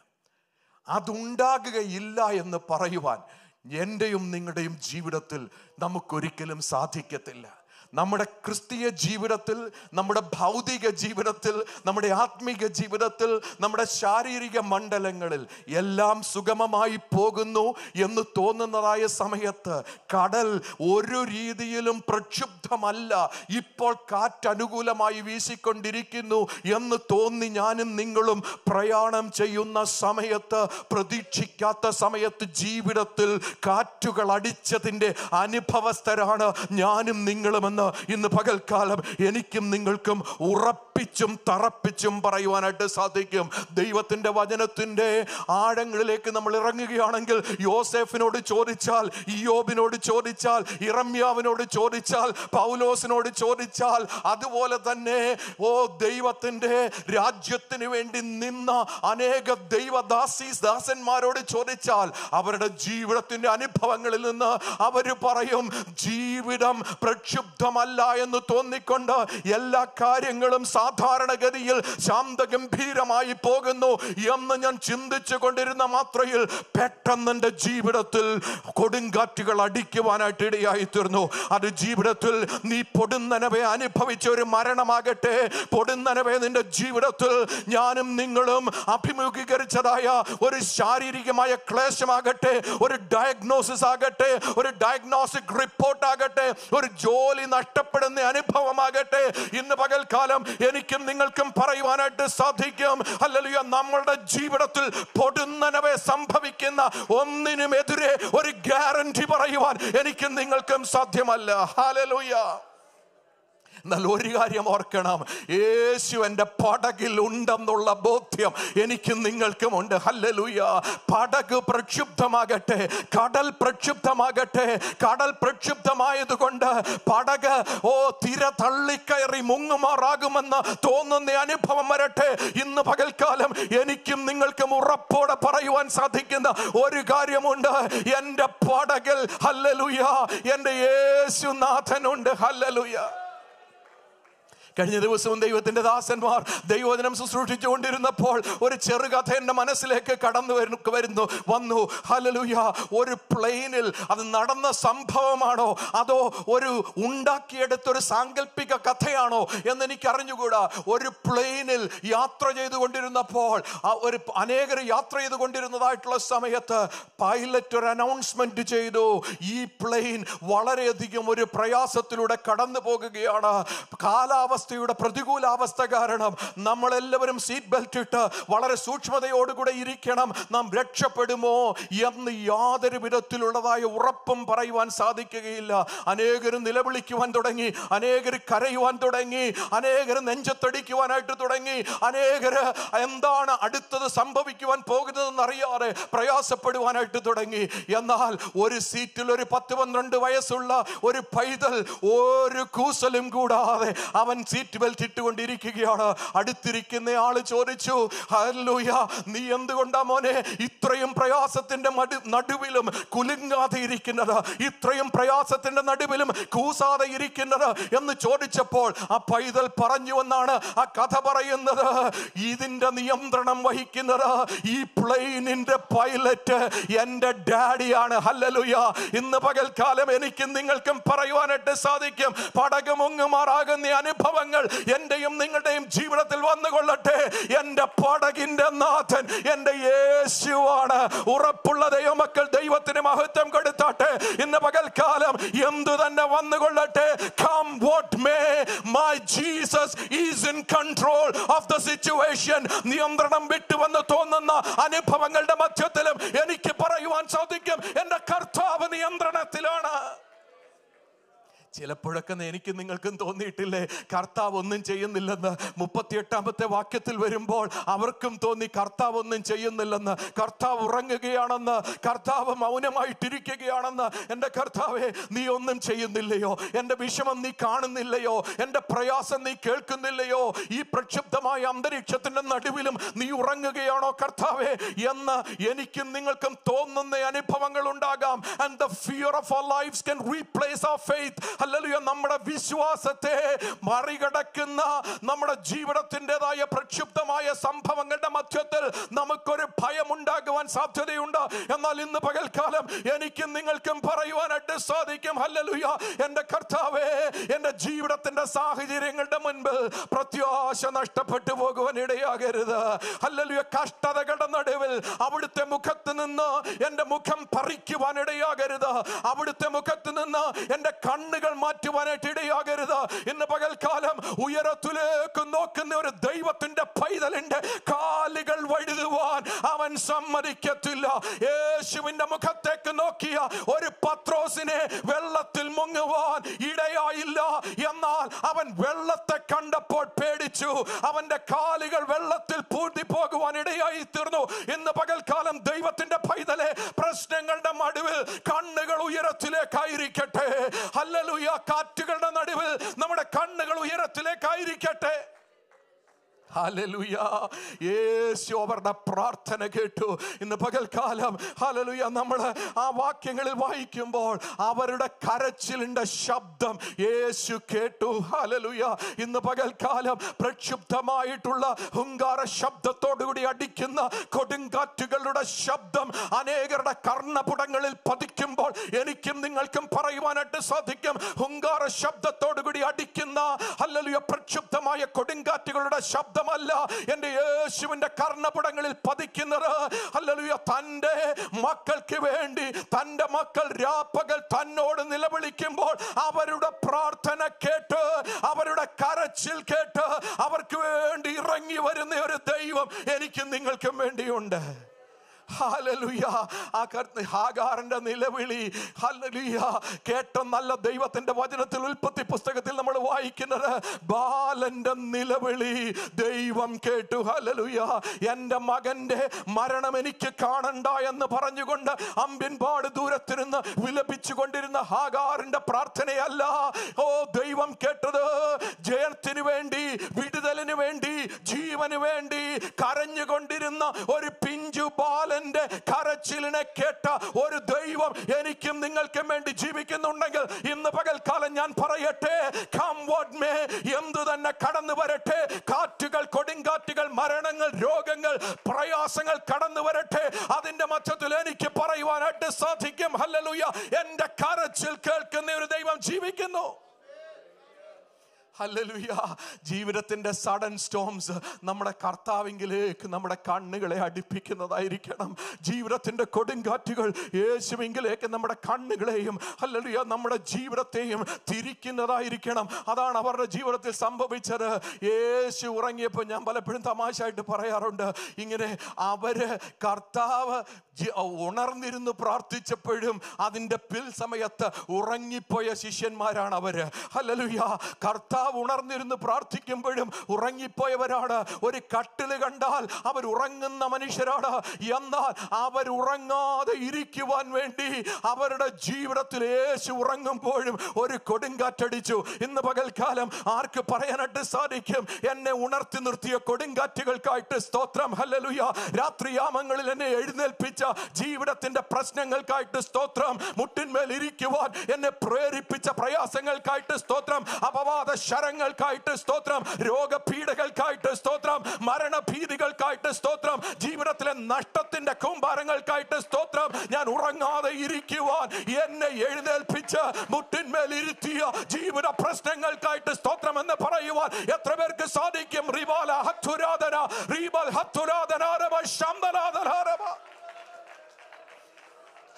അതുണ്ടാകുകയില്ല എന്ന് പറയുവാൻ എൻ്റെയും നിങ്ങളുടെയും ജീവിതത്തിൽ നമുക്കൊരിക്കലും സാധിക്കത്തില്ല നമ്മുടെ ക്രിസ്തീയ ജീവിതത്തിൽ നമ്മുടെ ഭൗതിക ജീവിതത്തിൽ നമ്മുടെ ആത്മീക ജീവിതത്തിൽ നമ്മുടെ ശാരീരിക മണ്ഡലങ്ങളിൽ എല്ലാം സുഗമമായി പോകുന്നു എന്ന് തോന്നുന്നതായ സമയത്ത് കടൽ ഒരു രീതിയിലും പ്രക്ഷുബ്ധമല്ല ഇപ്പോൾ കാറ്റ് അനുകൂലമായി വീശിക്കൊണ്ടിരിക്കുന്നു എന്ന് തോന്നി ഞാനും നിങ്ങളും പ്രയാണം ചെയ്യുന്ന സമയത്ത് പ്രതീക്ഷിക്കാത്ത സമയത്ത് ജീവിതത്തിൽ കാറ്റുകൾ അടിച്ചതിൻ്റെ അനുഭവസ്ഥരാണ് ഞാനും നിങ്ങളുമെന്ന് ഇന്ന് പകൽക്കാലം എനിക്കും നിങ്ങൾക്കും ഉറപ്പിച്ചും തറപ്പിച്ചും പറയുവാനായിട്ട് സാധിക്കും ദൈവത്തിൻ്റെ വചനത്തിൻ്റെ ആഴങ്ങളിലേക്ക് നമ്മൾ ഇറങ്ങുകയാണെങ്കിൽ യോസെഫിനോട് ചോദിച്ചാൽ ഇയോബിനോട് ചോദിച്ചാൽ ഇറമ്യാവിനോട് ചോദിച്ചാൽ പൗലോസിനോട് ചോദിച്ചാൽ അതുപോലെ തന്നെ ഓ ദൈവത്തിൻ്റെ രാജ്യത്തിന് വേണ്ടി നിന്ന അനേക ദൈവദാസി ദാസന്മാരോട് ചോദിച്ചാൽ അവരുടെ ജീവിതത്തിന്റെ അനുഭവങ്ങളിൽ നിന്ന് അവർ പറയും ജീവിതം പ്രക്ഷുബ്ധമല്ല എന്ന് തോന്നിക്കൊണ്ട് എല്ലാ കാര്യങ്ങളും സാധാരണഗതിയിൽ ശാന്തഗംഭീരമായി പോകുന്നു എന്ന് ഞാൻ ചിന്തിച്ചു കൊണ്ടിരുന്ന മാത്രയിൽ പെട്ടെന്ന് എൻ്റെ ജീവിതത്തിൽ കൊടുങ്കാറ്റുകൾ അടിക്കുവാനായിട്ട് ഇടയായി തീർന്നു അത് ജീവിതത്തിൽ നീ പൊടുന്നനവെ അനുഭവിച്ച ഒരു മരണമാകട്ടെ പൊടുന്നനവെ നിന്റെ ജീവിതത്തിൽ ഞാനും നിങ്ങളും അഭിമുഖീകരിച്ചതായ ഒരു ശാരീരികമായ ക്ലേശമാകട്ടെ ഒരു ഡയഗ്നോസിസ് ആകട്ടെ ഒരു ഡയഗ്നോസ്റ്റിക് റിപ്പോർട്ട് ആകട്ടെ ഒരു ജോലി നഷ്ടപ്പെടുന്ന അനുഭവമാകട്ടെ ഇന്ന് പകൽക്കാലം എനിക്കും നിങ്ങൾക്കും പറയുവാനായിട്ട് സാധിക്കും അല്ലല്ലോ നമ്മളുടെ ജീവിതത്തിൽ പൊടുന്നനവെ സംഭവിക്കുന്ന ഒന്നിനുമെതിരെ ഒരു ഗ്യാരണ്ടി പറയുവാൻ എനിക്കും നിങ്ങൾക്കും സാധ്യമല്ല ഹാലലൂയ എന്നാൽ ഒരു കാര്യം ഓർക്കണം യേശു എൻ്റെ പടകിൽ ഉണ്ടെന്നുള്ള ബോധ്യം എനിക്കും നിങ്ങൾക്കും ഉണ്ട് ഹല്ലലൂയ പടക് പ്രക്ഷുബ്ധമാകട്ടെ കടൽ പ്രക്ഷുബ്ധമാകട്ടെ കടൽ പ്രക്ഷുബ്ധമായതുകൊണ്ട് പടക് ഓ തിര തള്ളിക്കയറി മുങ്ങുമാറാകുമെന്ന് തോന്നുന്ന അനുഭവം വരട്ടെ ഇന്ന് പകൽക്കാലം എനിക്കും നിങ്ങൾക്കും ഉറപ്പോടെ പറയുവാൻ സാധിക്കുന്ന ഒരു കാര്യമുണ്ട് എൻ്റെ പടകിൽ ഹല്ലലുയ എൻ്റെ യേശുനാഥനുണ്ട് ഹല്ലലുയ കഴിഞ്ഞ ദിവസവും ദൈവത്തിന്റെ ദാസന്മാർ ദൈവദിനം ശുശ്രൂഷിച്ചുകൊണ്ടിരുന്നപ്പോൾ ഒരു ചെറുകഥ എൻ്റെ മനസ്സിലേക്ക് കടന്നു വരുന്നു വരുന്നു വന്നു ഹലലുയ ഒരു പ്ലെയിനിൽ അത് നടന്ന സംഭവമാണോ അതോ ഒരു ഉണ്ടാക്കിയെടുത്ത ഒരു സാങ്കല്പിക കഥയാണോ എന്ന് എനിക്ക് അറിഞ്ഞുകൂടാ ഒരു പ്ലെയിനിൽ യാത്ര ചെയ്തുകൊണ്ടിരുന്നപ്പോൾ ആ ഒരു അനേകർ യാത്ര ചെയ്തുകൊണ്ടിരുന്നതായിട്ടുള്ള സമയത്ത് പൈലറ്റ് ഒരു അനൗൺസ്മെന്റ് ചെയ്തു ഈ പ്ലെയിൻ വളരെയധികം ഒരു പ്രയാസത്തിലൂടെ കടന്നു പോകുകയാണ് കാലാവസ്ഥ കാലാവസ്ഥയുടെ പ്രതികൂലാവസ്ഥ കാരണം നമ്മളെല്ലാവരും സീറ്റ് ബെൽറ്റ് ഇട്ട് വളരെ സൂക്ഷ്മതയോടുകൂടെ ഇരിക്കണം നാം രക്ഷപ്പെടുമോ എന്ന് യാതൊരു വിധത്തിലുള്ളതായ ഉറപ്പും പറയുവാൻ സാധിക്കുകയില്ല അനേകരും നിലവിളിക്കുവാൻ തുടങ്ങി അനേകർ കരയുവാൻ തുടങ്ങി അനേകർ നെഞ്ചത്തടിക്കുവാനായിട്ട് തുടങ്ങി അനേകര് എന്താണ് അടുത്തത് സംഭവിക്കുവാൻ പോകുന്നതെന്ന് അറിയാതെ പ്രയാസപ്പെടുവാനായിട്ട് തുടങ്ങി എന്നാൽ ഒരു സീറ്റിൽ ഒരു പത്ത് പന്ത്രണ്ട് വയസ്സുള്ള ഒരു പൈതൽ ഒരു കൂസലും കൂടാതെ അവൻ സീറ്റ് ബെൽറ്റ് ഇട്ടുകൊണ്ടിരിക്കുകയാണ് അടുത്തിരിക്കുന്ന ആള് ചോദിച്ചു ഹല്ലേലൂയ നീ എന്തുകൊണ്ടാ മോനെ ഇത്രയും പ്രയാസത്തിന്റെ മടു നടുവിലും കുലുങ്ങാതെ ഇരിക്കുന്നത് ഇത്രയും പ്രയാസത്തിന്റെ നടുവിലും കൂസാതെ ഇരിക്കുന്നത് എന്ന് ചോദിച്ചപ്പോൾ ആ പൈതൽ പറഞ്ഞു എന്നാണ് ആ കഥ പറയുന്നത് ഇതിന്റെ നിയന്ത്രണം വഹിക്കുന്നത് ഈ പ്ലെയിനിന്റെ പൈലറ്റ് എന്റെ ഡാഡിയാണ് ഹല്ലലുയ ഇന്ന് പകൽക്കാലം എനിക്കും നിങ്ങൾക്കും പറയുവാനായിട്ട് സാധിക്കും പടകമുങ്ങുമാറാകുന്ന അനുഭവങ്ങൾ എന്റെയും നിങ്ങളുടെയും ജീവിതത്തിൽ വന്നുകൊള്ളട്ടെ എന്റെ പടകിന്റെ നാഥൻ എന്റെ യേശുവാണ് ഉറപ്പുള്ള ദൈവമക്കൾ ദൈവത്തിന് മഹത്വം കൊടുത്താട്ടെ ഇന്ന് പകൽക്കാലം എന്തു തന്നെ വന്നുകൊള്ളട്ടെ come what may my Jesus is in control of the situation നിയന്ത്രണം വിട്ടുവെന്ന് തോന്നുന്ന അനുഭവങ്ങളുടെ മധ്യത്തിലും എനിക്ക് പറയുവാൻ സാധിക്കും എന്റെ കർത്താവ് നിയന്ത്രണത്തിലാണ് ചിലപ്പോഴൊക്കെ എനിക്ക് നിങ്ങൾക്കും തോന്നിയിട്ടില്ലേ കർത്താവ് ഒന്നും ചെയ്യുന്നില്ലെന്ന് മുപ്പത്തിയെട്ടാമത്തെ വാക്യത്തിൽ വരുമ്പോൾ അവർക്കും തോന്നി കർത്താവ് ഒന്നും ചെയ്യുന്നില്ലെന്ന് കർത്താവ് ഉറങ്ങുകയാണെന്ന് കർത്താവ് മൗനമായിട്ടിരിക്കുകയാണെന്ന് എൻ്റെ കർത്താവെ നീ ഒന്നും ചെയ്യുന്നില്ലയോ എൻ്റെ വിഷമം നീ കാണുന്നില്ലയോ എൻ്റെ പ്രയാസം നീ കേൾക്കുന്നില്ലയോ ഈ പ്രക്ഷുബ്ധമായ അന്തരീക്ഷത്തിന്റെ നടുവിലും നീ ഉറങ്ങുകയാണോ കർത്താവെ എന്ന് എനിക്കും നിങ്ങൾക്കും തോന്നുന്ന അനുഭവങ്ങൾ ഉണ്ടാകാം and the fear of our lives can replace our faith hallelujah നമ്മുടെ വിശ്വാസത്തെ മറികടക്കുന്ന നമ്മുടെ ജീവിതത്തിൻ്റെതായ പ്രക്ഷുബ്ധമായ സംഭവങ്ങളുടെ മധ്യത്തിൽ നമുക്കൊരു ഭയം ഉണ്ടാകുവാൻ സാധ്യതയുണ്ട് എന്നാൽ ഇന്ന് പകൽക്കാലം എനിക്കും നിങ്ങൾക്കും പറയുവാനായിട്ട് സാധിക്കും ഹല്ലേലൂയ എൻ്റെ കർത്താവേ എൻ്റെ ജീവിതത്തിന്റെ സാഹചര്യങ്ങളുടെ മുൻപിൽ പ്രത്യാശ നഷ്ടപ്പെട്ടു പോകുവാൻ ഇടയാകരുത് ഹല്ലേലൂയ കഷ്ടതകളുടെ നടുവിൽ അവിടുത്തെ മുഖത്ത് നിന്ന് എൻ്റെ മുഖം പറിക്കുവാൻ ഇടയാകരുത് അവിടുത്തെ മുഖത്ത് നിന്ന് എൻ്റെ കണ്ണുകൾ മാറ്റുവാനായിട്ട് ഇടയാകരുത് ഇന്ന് പകൽക്കാലം ഉയരത്തിലേക്ക് നോക്കുന്ന ഒരു ദൈവത്തിന്റെ പൈതലിന്റെ കാലുകൾ വഴുതുവാൻ അവൻ സമ്മതിക്കത്തില്ല യേശുവിന്റെ മുഖത്തേക്ക് നോക്കിയ ഒരു പത്രോസിനെ വെള്ളത്തിൽ മുങ്ങുവാൻ ഇടയായില്ല എന്നാൽ അവൻ വെള്ളത്തെ കണ്ടപ്പോൾ പേടിച്ചു അവന്റെ കാലുകൾ വെള്ളത്തിൽ പൂഴ്ത്തി പോകുവാൻ ഇടയായി തീർന്നു ഇന്ന് പകൽക്കാലം ദൈവത്തിന്റെ പൈതലെ പ്രശ്നങ്ങളുടെ നടുവിൽ കണ്ണുകൾ ഉയരത്തിലേക്കായിരിക്കട്ടെ ഹല്ലേലൂയ കാറ്റുകളുടെ നടുവിൽ നമ്മുടെ കണ്ണുകൾ ഉയരത്തിലേക്കായിരിക്കട്ടെ ഹല്ലേലൂയ യേശു അവരുടെ പ്രാർത്ഥന കേട്ടു ഇന്ന് പകൽക്കാലം ഹല്ലേലൂയ നമ്മൾ ആ വാക്യങ്ങളിൽ വായിക്കുമ്പോൾ അവരുടെ കരച്ചിലിന്റെ ശബ്ദം യേശു കേട്ടു ഹല്ലേലൂയ ഇന്ന് പകൽക്കാലം പ്രക്ഷുബ്ധമായിട്ടുള്ള ഹുങ്കാര ശബ്ദത്തോടുകൂടി അടിക്കുന്ന കൊടുങ്കാറ്റുകളുടെ ശബ്ദം അനേകരുടെ കർണപുടങ്ങളിൽ പതിക്കുമ്പോൾ എനിക്കും നിങ്ങൾക്കും പറയുവാനായിട്ട് സാധിക്കും ഹുങ്കാര ശബ്ദത്തോടുകൂടി അടിക്കുന്ന ഹല്ലേലൂയ പ്രക്ഷുബ്ധമായ കൊടുങ്കാറ്റുകളുടെ ശബ്ദമല്ല എൻ്റെ യേശുവിൻ്റെ കർണപുടങ്ങളിൽ പതിക്കുന്നത് ഹല്ലേലൂയ തൻ്റെ മക്കൾക്ക് വേണ്ടി തൻ്റെ മക്കൾ രാപ്പകൽ തന്നോട് നിലവിളിക്കുമ്പോൾ അവരുടെ പ്രാർത്ഥന കേട്ട് അവരുടെ കരച്ചിൽ കേട്ട് അവർക്ക് വേണ്ടി ഇറങ്ങി വരുന്ന ഒരു ദൈവം എനിക്കും നിങ്ങൾക്കും വേണ്ടിയുണ്ട് ഹല്ലേലൂയ ആ കർത്ത ഹാഗാറിന്റെ നിലവിളി ഹല്ലേലൂയ കേട്ട നല്ല ദൈവത്തിന്റെ വചനത്തിൽ ഉൽപ്പത്തി പുസ്തകത്തിൽ നമ്മൾ വായിക്കുന്നത് ബാലന്റെ നിലവിളി ദൈവം കേട്ടു ഹല്ലേലൂയ എൻ്റെ മകന്റെ മരണം എനിക്ക് കാണണ്ട എന്ന് പറഞ്ഞുകൊണ്ട് അമ്പിൻപാട് ദൂരത്തിരുന്ന് വിലപിച്ചു കൊണ്ടിരുന്ന ഹാഗാറിന്റെ പ്രാർത്ഥനയല്ല ഓ ദൈവം കേട്ടത് ജയത്തിന് വേണ്ടി വിടുതലിന് വേണ്ടി ജീവന് വേണ്ടി കരഞ്ഞുകൊണ്ടിരുന്ന ഒരു പിഞ്ചു ബാലന്റെ കരച്ചിലിനെ കേട്ട ഒരു ദൈവം എനിക്കും നിങ്ങൾക്കും വേണ്ടി ജീവിക്കുന്നുണ്ടെങ്കിൽ ഇന്ന് പകൽക്കാലം ഞാൻ പറയട്ടെ come what may, എന്തു തന്നെ കടന്നു വരട്ടെ കാറ്റുകൾ കൊടുങ്കാറ്റുകൾ മരണങ്ങൾ രോഗങ്ങൾ പ്രയാസങ്ങൾ കടന്നു വരട്ടെ അതിന്റെ മധ്യത്തിൽ എനിക്ക് പറയുവാനായിട്ട് സാധിക്കും ഹല്ലേലൂയ എന്റെ കരച്ചിൽ കേൾക്കുന്ന ഒരു ദൈവം ജീവിക്കുന്നു ഹല്ലേലൂയ ജീവിതത്തിന്റെ സഡൻ സ്റ്റോംസ് നമ്മുടെ കർത്താവിങ്കിലേക്ക് നമ്മുടെ കണ്ണുകളെ അടുപ്പിക്കുന്നതായിരിക്കണം ജീവിതത്തിന്റെ കൊടുങ്കാറ്റുകൾ യേശുവിങ്കിലേക്ക് നമ്മുടെ കണ്ണുകളെയും ഹല്ലേലൂയ നമ്മുടെ ജീവിതത്തെയും തിരിക്കുന്നതായിരിക്കണം അതാണ് അവരുടെ ജീവിതത്തിൽ സംഭവിച്ചത് യേശു ഉറങ്ങിയപ്പോൾ ഞാൻ പലപ്പോഴും തമാശയായിട്ട് പറയാറുണ്ട് ഇങ്ങനെ അവര് കർത്താവ് ജി- ഉണർന്നിരുന്ന് പ്രാർത്ഥിച്ചപ്പോഴും അതിന്റെ പിൽ സമയത്ത് ഉറങ്ങിപ്പോയ ശിഷ്യന്മാരാണ് അവര് ഹല്ലേലൂയ കർത്താവ് ഉണർന്നിരുന്ന് പ്രാർത്ഥിക്കുമ്പോഴും ഉറങ്ങിപ്പോയവരാണ് ഒരു കട്ടില് കണ്ടാൽ അവർ ഉറങ്ങുന്ന മനുഷ്യരാണ് എന്നാൽ അവർ ഉറങ്ങാതെ ഇരിക്കുവാൻ വേണ്ടി അവരുടെ ജീവിതത്തിൽ യേശു ഉറങ്ങുമ്പോഴും ഒരു കൊടുങ്കാറ്റടിച്ചു ഇന്ന് പകൽക്കാലം ആർക്ക് പറയാനായിട്ട് സാധിക്കും എന്നെ ഉണർത്തി നിർത്തിയ കൊടുങ്കാറ്റുകൾക്കായിട്ട് സ്തോത്രം ഹല്ലേലൂയ രാത്രിയാമങ്ങളിൽ എന്നെ എഴുന്നേൽപ്പിച്ച ജീവിതത്തിന്റെ പ്രശ്നങ്ങൾക്കായിട്ട് സ്തോത്രം മുട്ടിന്മേൽ ഇരിക്കുവാൻ എന്നെ പ്രേരിപ്പിച്ച പ്രയാസങ്ങൾക്കായിട്ട് സ്തോത്രം അപവാദ ശരങ്ങൾക്കായിട്ട് സ്തോത്രം രോഗപീഠകൾക്കായിട്ട് സ്തോത്രം മരണഭീതികൾക്കായിട്ട് സ്തോത്രം ജീവിതത്തിലെ നഷ്ടത്തിന്റെ കൂമ്പാരങ്ങൾക്കായിട്ട് സ്തോത്രം ഞാൻ ഉറങ്ങാതെ ഇരിക്കുവാൻ എന്നെ എഴുന്നേൽപ്പിച്ച് മുട്ടിന്മേൽ ഇരുത്തിയ ജീവിത പ്രശ്നങ്ങൾക്കായിട്ട് സ്തോത്രം എന്ന് പറയുവാൻ എത്ര പേർക്ക് സാധിക്കും റിവാല ഹത്തുരാധന റീബൽ ഹത്തുരാധനാരവ ശമ്പനാഥനാരവ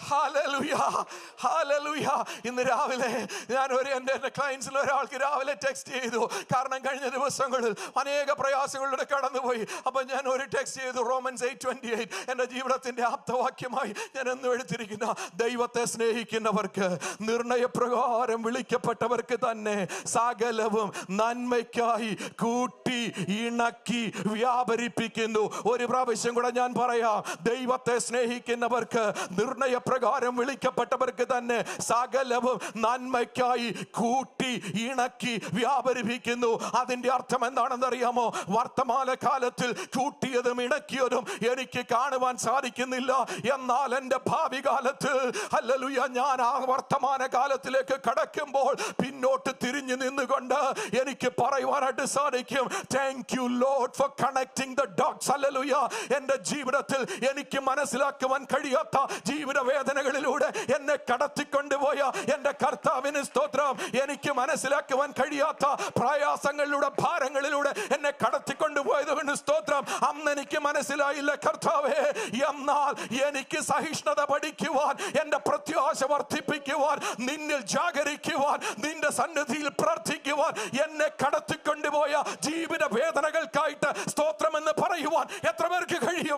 ഹാലലുയ ഹാലലുയ ഇന്ന് രാവിലെ ഞാൻ ഒരു എൻ്റെ എൻ്റെ ക്ലയൻസിൽ ഒരാൾക്ക് രാവിലെ ടെക്സ്റ്റ് ചെയ്തു കാരണം കഴിഞ്ഞ ദിവസങ്ങളിൽ അനേക പ്രയാസങ്ങളിലൂടെ കടന്നുപോയി അപ്പൊ ഞാൻ ഒരു ടെക്സ്റ്റ് ചെയ്തു റോമൻസ് എയ്റ്റ് ട്വന്റി എയ്റ്റ് എൻ്റെ ജീവിതത്തിന്റെ ആപ്തവാക്യമായി ഞാൻ എന്നും എടുത്തിരിക്കുന്ന ദൈവത്തെ സ്നേഹിക്കുന്നവർക്ക് നിർണയപ്രകാരം വിളിക്കപ്പെട്ടവർക്ക് തന്നെ സകലവും നന്മയ്ക്കായി കൂട്ടി ഇണക്കി വ്യാപരിപ്പിക്കുന്നു ഒരു പ്രാവശ്യം കൂടെ ഞാൻ പറയാം ദൈവത്തെ സ്നേഹിക്കുന്നവർക്ക് നിർണയപ്രകാരം വിളിക്കപ്പെട്ടവർക്ക് തന്നെ സകലവും നന്മയ്ക്കായി കൂട്ടി ഇണക്കി വ്യാപരിപ്പിക്കുന്നു അതിന്റെ അർത്ഥം എന്താണെന്ന് അറിയാമോ വർത്തമാന കാലത്തിൽ കൂട്ടിയതും ഇണക്കിയതും എനിക്ക് കാണുവാൻ സാധിക്കുന്നില്ല എന്നാൽ എൻ്റെ ഭാവി കാലത്ത് അല്ലലുയ ഞാൻ ആ വർത്തമാന കാലത്തിലേക്ക് കടക്കുമ്പോൾ പിന്നോട്ട് തിരിഞ്ഞു നിന്നുകൊണ്ട് എനിക്ക് പറയുവാനായിട്ട് സാധിക്കും thank you lord for connecting the dots hallelujah എൻ്റെ ജീവിതത്തിൽ എനിക്ക് മനസ്സിലാക്കുവാൻ കഴിയാത്ത ജീവിത വേദനകളിലൂടെ എന്നെ കടത്തിക്കൊണ്ടുപോയ എൻ്റെ കർത്താവിന് സ്തോത്രം എനിക്ക് മനസ്സിലാക്കുവാൻ കഴിയാത്ത പ്രയാസങ്ങളിലൂടെ ഭാരങ്ങളിലൂടെ എന്നെ കടത്തിക്കൊണ്ടുപോയത് കൊണ്ട് സ്തോത്രം അന്ന് എനിക്ക് മനസ്സിലായില്ല കർത്താവേ എന്നാൽ എനിക്ക് സഹിഷ്ണുത പഠിക്കുവാൻ എൻ്റെ പ്രത്യാശ വർദ്ധിപ്പിക്കുവാൻ നിന്നിൽ ജാഗരിക്കുവാൻ നിന്റെ സന്നിധിയിൽ പ്രാർത്ഥിക്കുവാൻ എന്നെ കടത്തിക്കൊണ്ടുപോയ ജീവിത വേദനകൾക്കായിട്ട് സ്തോത്രം എന്ന് പറയുവാൻ എത്ര പേർക്ക് കഴിയും